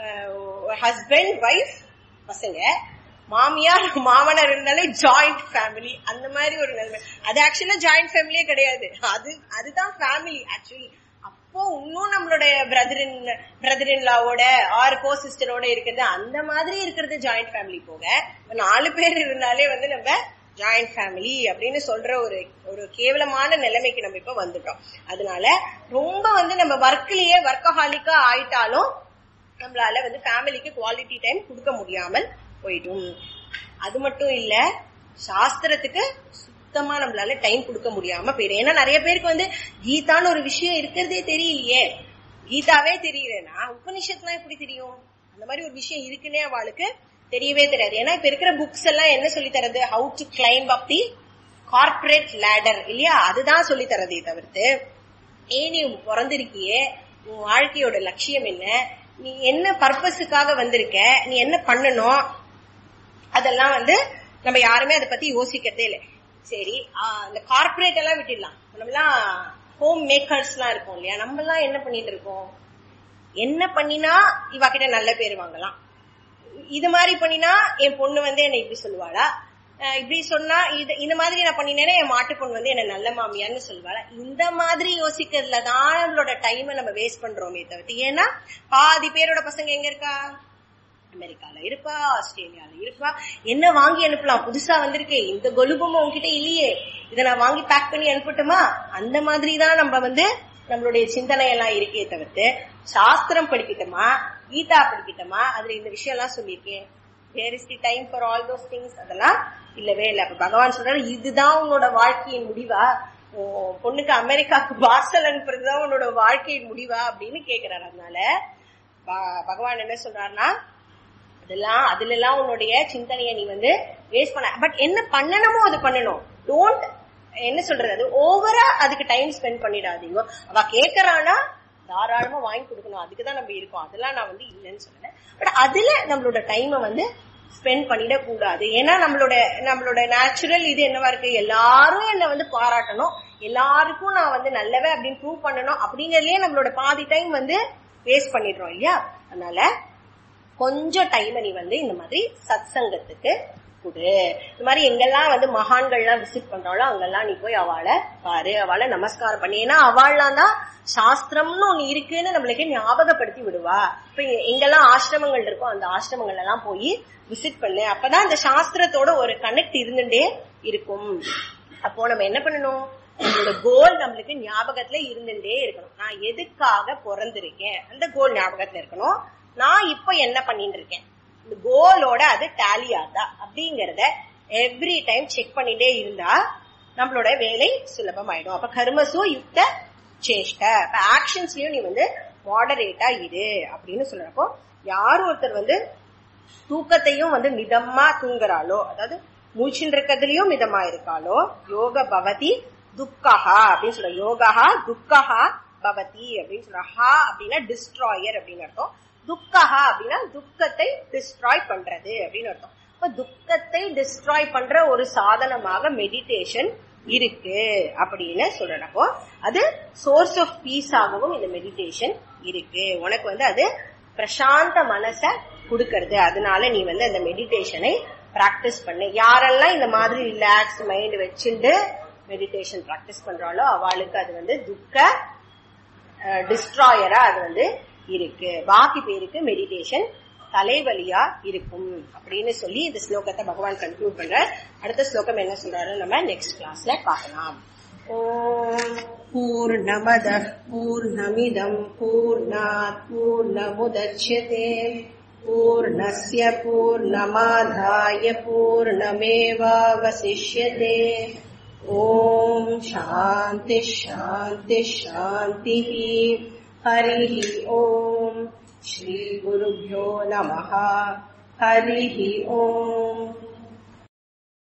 ஹஸ்பண்ட் ஒய்ஃப் பசங்க மாமியார் மாமனார் இருந்தாலே ஜாயிண்ட் ஃபேமிலி அந்த மாதிரி ஒரு நிலைமை அது ஆக்சுவலா ஜாயிண்ட் ஃபேமிலியே கிடையாது அது அதுதான் ஃபேமிலி ஆக்சுவலி அப்போ இன்னும் நம்மளுடைய பிரதரின் பிரதரின் லாவோட ஆர் கோ சிஸ்டரோட இருக்கிறது அந்த மாதிரி இருக்கிறது ஜாயிண்ட் ஃபேமிலி போக நாலு பேர் இருந்தாலே வந்து நம்ம ஜாயிண்ட் ஃபேமிலி அப்படின்னு சொல்ற ஒரு ஒரு கேவலமான நிலைமைக்கு நம்ம இப்ப வந்துட்டோம் அதனால ரொம்ப வந்து நம்ம ஒர்க்லயே ஒர்க்கஹாலிக்கா ஆயிட்டாலும் நம்மளால வந்து ஃபேமிலிக்கு குவாலிட்டி டைம் கொடுக்க முடியாமல் போயிடும் அது மட்டும் இல்ல சாஸ்திரத்துக்கு சுத்தமா நம்மளால டைம் கொடுக்க முடியாம போயிடும் ஏன்னா நிறைய பேருக்கு வந்து கீதான்னு ஒரு விஷயம் இருக்கிறதே தெரியலையே கீதாவே தெரியலன்னா உபனிஷத்துலாம் எப்படி தெரியும் அந்த மாதிரி ஒரு விஷயம் இருக்குன்னே அவளுக்கு தெரியவே தெரியாது ஏன்னா இப்ப இருக்கிற புக்ஸ் எல்லாம் என்ன சொல்லி தரது how to climb up the corporate ladder இல்லையா அதுதான் சொல்லி தரதே தவிர்த்து ஏ நீ பிறந்திருக்கியே உன் வாழ்க்கையோட லட்சியம் என்ன நீ என்ன பர்பஸுக்காக வந்திருக்க நீ என்ன பண்ணணும் அதெல்லாம் வந்து நம்ம யாருமே அதை பத்தி யோசிக்கிறதே இல்லை சரி அந்த கார்பரேட் எல்லாம் விட்டுடலாம் நம்மலாம் ஹோம் மேக்கர்ஸ் எல்லாம் இருக்கோம் இல்லையா நம்ம எல்லாம் என்ன பண்ணிட்டு இருக்கோம் என்ன பண்ணினா இவ கிட்ட நல்ல பேர் வாங்கலாம் இது மாதிரி பண்ணினா என் பொண்ணு வந்து என்ன இப்படி சொல்லுவாளா இப்படி சொன்னா இது இந்த மாதிரி நான் பண்ணினேன்னா என் மாட்டு பொண்ணு வந்து என்ன நல்ல மாமியான்னு சொல்லுவாளா இந்த மாதிரி யோசிக்கிறதுல தான் நம்மளோட டைமை நம்ம வேஸ்ட் பண்றோமே தவிர்த்து ஏன்னா பாதி பேரோட பசங்க எங்க இருக்கா அமெரிக்கால இருப்பா ஆஸ்திரேலியால இருப்பா என்ன வாங்கி அனுப்பலாம் புதுசா வந்திருக்கே இந்த கொலுபமும் உங்ககிட்ட இல்லையே இதை நான் வாங்கி பேக் பண்ணி அனுப்பட்டுமா அந்த மாதிரி தான் நம்ம வந்து நம்மளுடைய சிந்தனை எல்லாம் இருக்கே தவிர்த்து சாஸ்திரம் படிக்கட்டுமா கீதா படிக்கட்டுமா அதுல இந்த விஷயம் எல்லாம் சொல்லியிருக்கேன் where is the time for all those things அதெல்லாம் இல்லவே இல்லை அப்ப பகவான் சொல்றாரு இதுதான் உன்னோட வாழ்க்கையின் முடிவா உன் பொண்ணுக்கு அமெரிக்காவுக்கு பார்சல் அனுப்புறதுதான் உன்னோட வாழ்க்கையின் முடிவா அப்படின்னு கேக்குறாரு அதனால ப- பகவான் என்ன சொல்றாருன்னா அதெல்லாம் அதுல எல்லாம் உன்னுடைய சிந்தனையை நீ வந்து வேஸ்ட் பண்ண பட் என்ன பண்ணணுமோ அது பண்ணணும் டோன்ட் என்ன சொல்றது அது ஓவரா அதுக்கு டைம் ஸ்பெண்ட் பண்ணிடாதீங்க அவ கேக்குறானா தாராளமா வாங்கி கொடுக்கணும் அதுக்கு தான் நம்ம இருக்கோம் அதெல்லாம் நான் வந்து இல்லைன்னு சொல்லல பட் அதுல நம்மளோட டைமை வந்து ஸ்பெண்ட் பண்ணிட கூடாது ஏன்னா நம்மளோட நம்மளோட நேச்சுரல் இது என்னவா இருக்கு எல்லாரும் என்ன வந்து பாராட்டணும் எல்லாருக்கும் நான் வந்து நல்லவே அப்படின்னு ப்ரூவ் பண்ணணும் அப்படிங்கறதுலயே நம்மளோட பாதி டைம் வந்து வேஸ்ட் பண்ணிடுறோம் இல்லையா அதனால கொஞ்சம் டைம் நீ வந்து இந்த மாதிரி சத் சங்கத்துக்கு கொடு இந்த மாதிரி எங்கெல்லாம் வந்து மகான்கள்லாம் விசிட் பண்றாளோ அங்கெல்லாம் நீ போய் அவளை பாரு அவளை நமஸ்காரம் பண்ணி ஏன்னா அவள்லாம் தான் சாஸ்திரம்னு ஒண்ணு இருக்குன்னு நம்மளுக்கு ஞாபகப்படுத்தி விடுவா இப்ப எங்கெல்லாம் ஆசிரமங்கள் இருக்கோ அந்த ஆசிரமங்கள் எல்லாம் போய் விசிட் பண்ணு அப்பதான் அந்த சாஸ்திரத்தோட ஒரு கனெக்ட் இருந்துட்டே இருக்கும் அப்போ நம்ம என்ன பண்ணணும் நம்மளோட கோல் நம்மளுக்கு ஞாபகத்துல இருந்துட்டே இருக்கணும் நான் எதுக்காக பிறந்திருக்கேன் அந்த கோல் ஞாபகத்துல இருக்கணும் நான் இப்ப என்ன பண்ணிட்டு இருக்கேன் இந்த கோலோட அது டேலி ஆகுதா அப்படிங்கறத எவ்ரி டைம் செக் பண்ணிட்டே இருந்தா நம்மளோட வேலை சுலபமாயிடும் அப்ப கர்மசு யுக்த சேஷ்ட அப்ப ஆக்ஷன்ஸ்லயும் நீ வந்து மாடரேட்டா இரு அப்படின்னு சொல்றப்போ யார் ஒருத்தர் வந்து தூக்கத்தையும் வந்து மிதமா தூங்குறாளோ அதாவது மூச்சின் இருக்கிறதுலயும் மிதமா இருக்காளோ யோக பவதி துக்கஹா அப்படின்னு சொல்ற யோகா துக்கஹா பவதி அப்படின்னு சொல்ற ஹா அப்படின்னா டிஸ்ட்ராயர் அப்படின்னு அர்த்தம் துக்கஹா அப்படின்னா துக்கத்தை டிஸ்ட்ராய் பண்றது அப்படின்னு அர்த்தம் இப்ப துக்கத்தை டிஸ்ட்ராய் பண்ற ஒரு சாதனமாக மெடிடேஷன் இருக்கு அப்படின்னு சொல்றப்போ அது சோர்ஸ் ஆஃப் பீஸ் ஆகவும் இந்த மெடிடேஷன் இருக்கு உனக்கு வந்து அது பிரசாந்த மனச கொடுக்கறது அதனால நீ வந்து அந்த மெடிடேஷனை பிராக்டிஸ் பண்ணு யாரெல்லாம் இந்த மாதிரி ரிலாக்ஸ் மைண்ட் வச்சுட்டு மெடிடேஷன் பிராக்டிஸ் பண்றாளோ அவளுக்கு அது வந்து துக்க டிஸ்ட்ராயரா அது வந்து இருக்கு பாக்கி பேருக்கு மெடிடேஷன் தலைவலியா இருக்கும் அப்படின்னு சொல்லி இந்த ஸ்லோகத்தை பகவான் கன்க்ளூட் பண்ற அடுத்த ஸ்லோகம் என்ன சொல்றாரு நம்ம நெக்ஸ்ட் கிளாஸ்ல பார்க்கலாம் ஓம் பூர்ணமதः பூர்ணமிதம் பூர்ணாத் பூர்ணமுதட்சியதே பூர்ணஸ்ய பூர்ணமாதாய பூர்ணமேவாவசிஷ்யதே ஓம் சாந்தி ஷாந்தி ஷாந்திः हरिः ओम् श्रीगुरुभ्यो नमः हरिः ओम्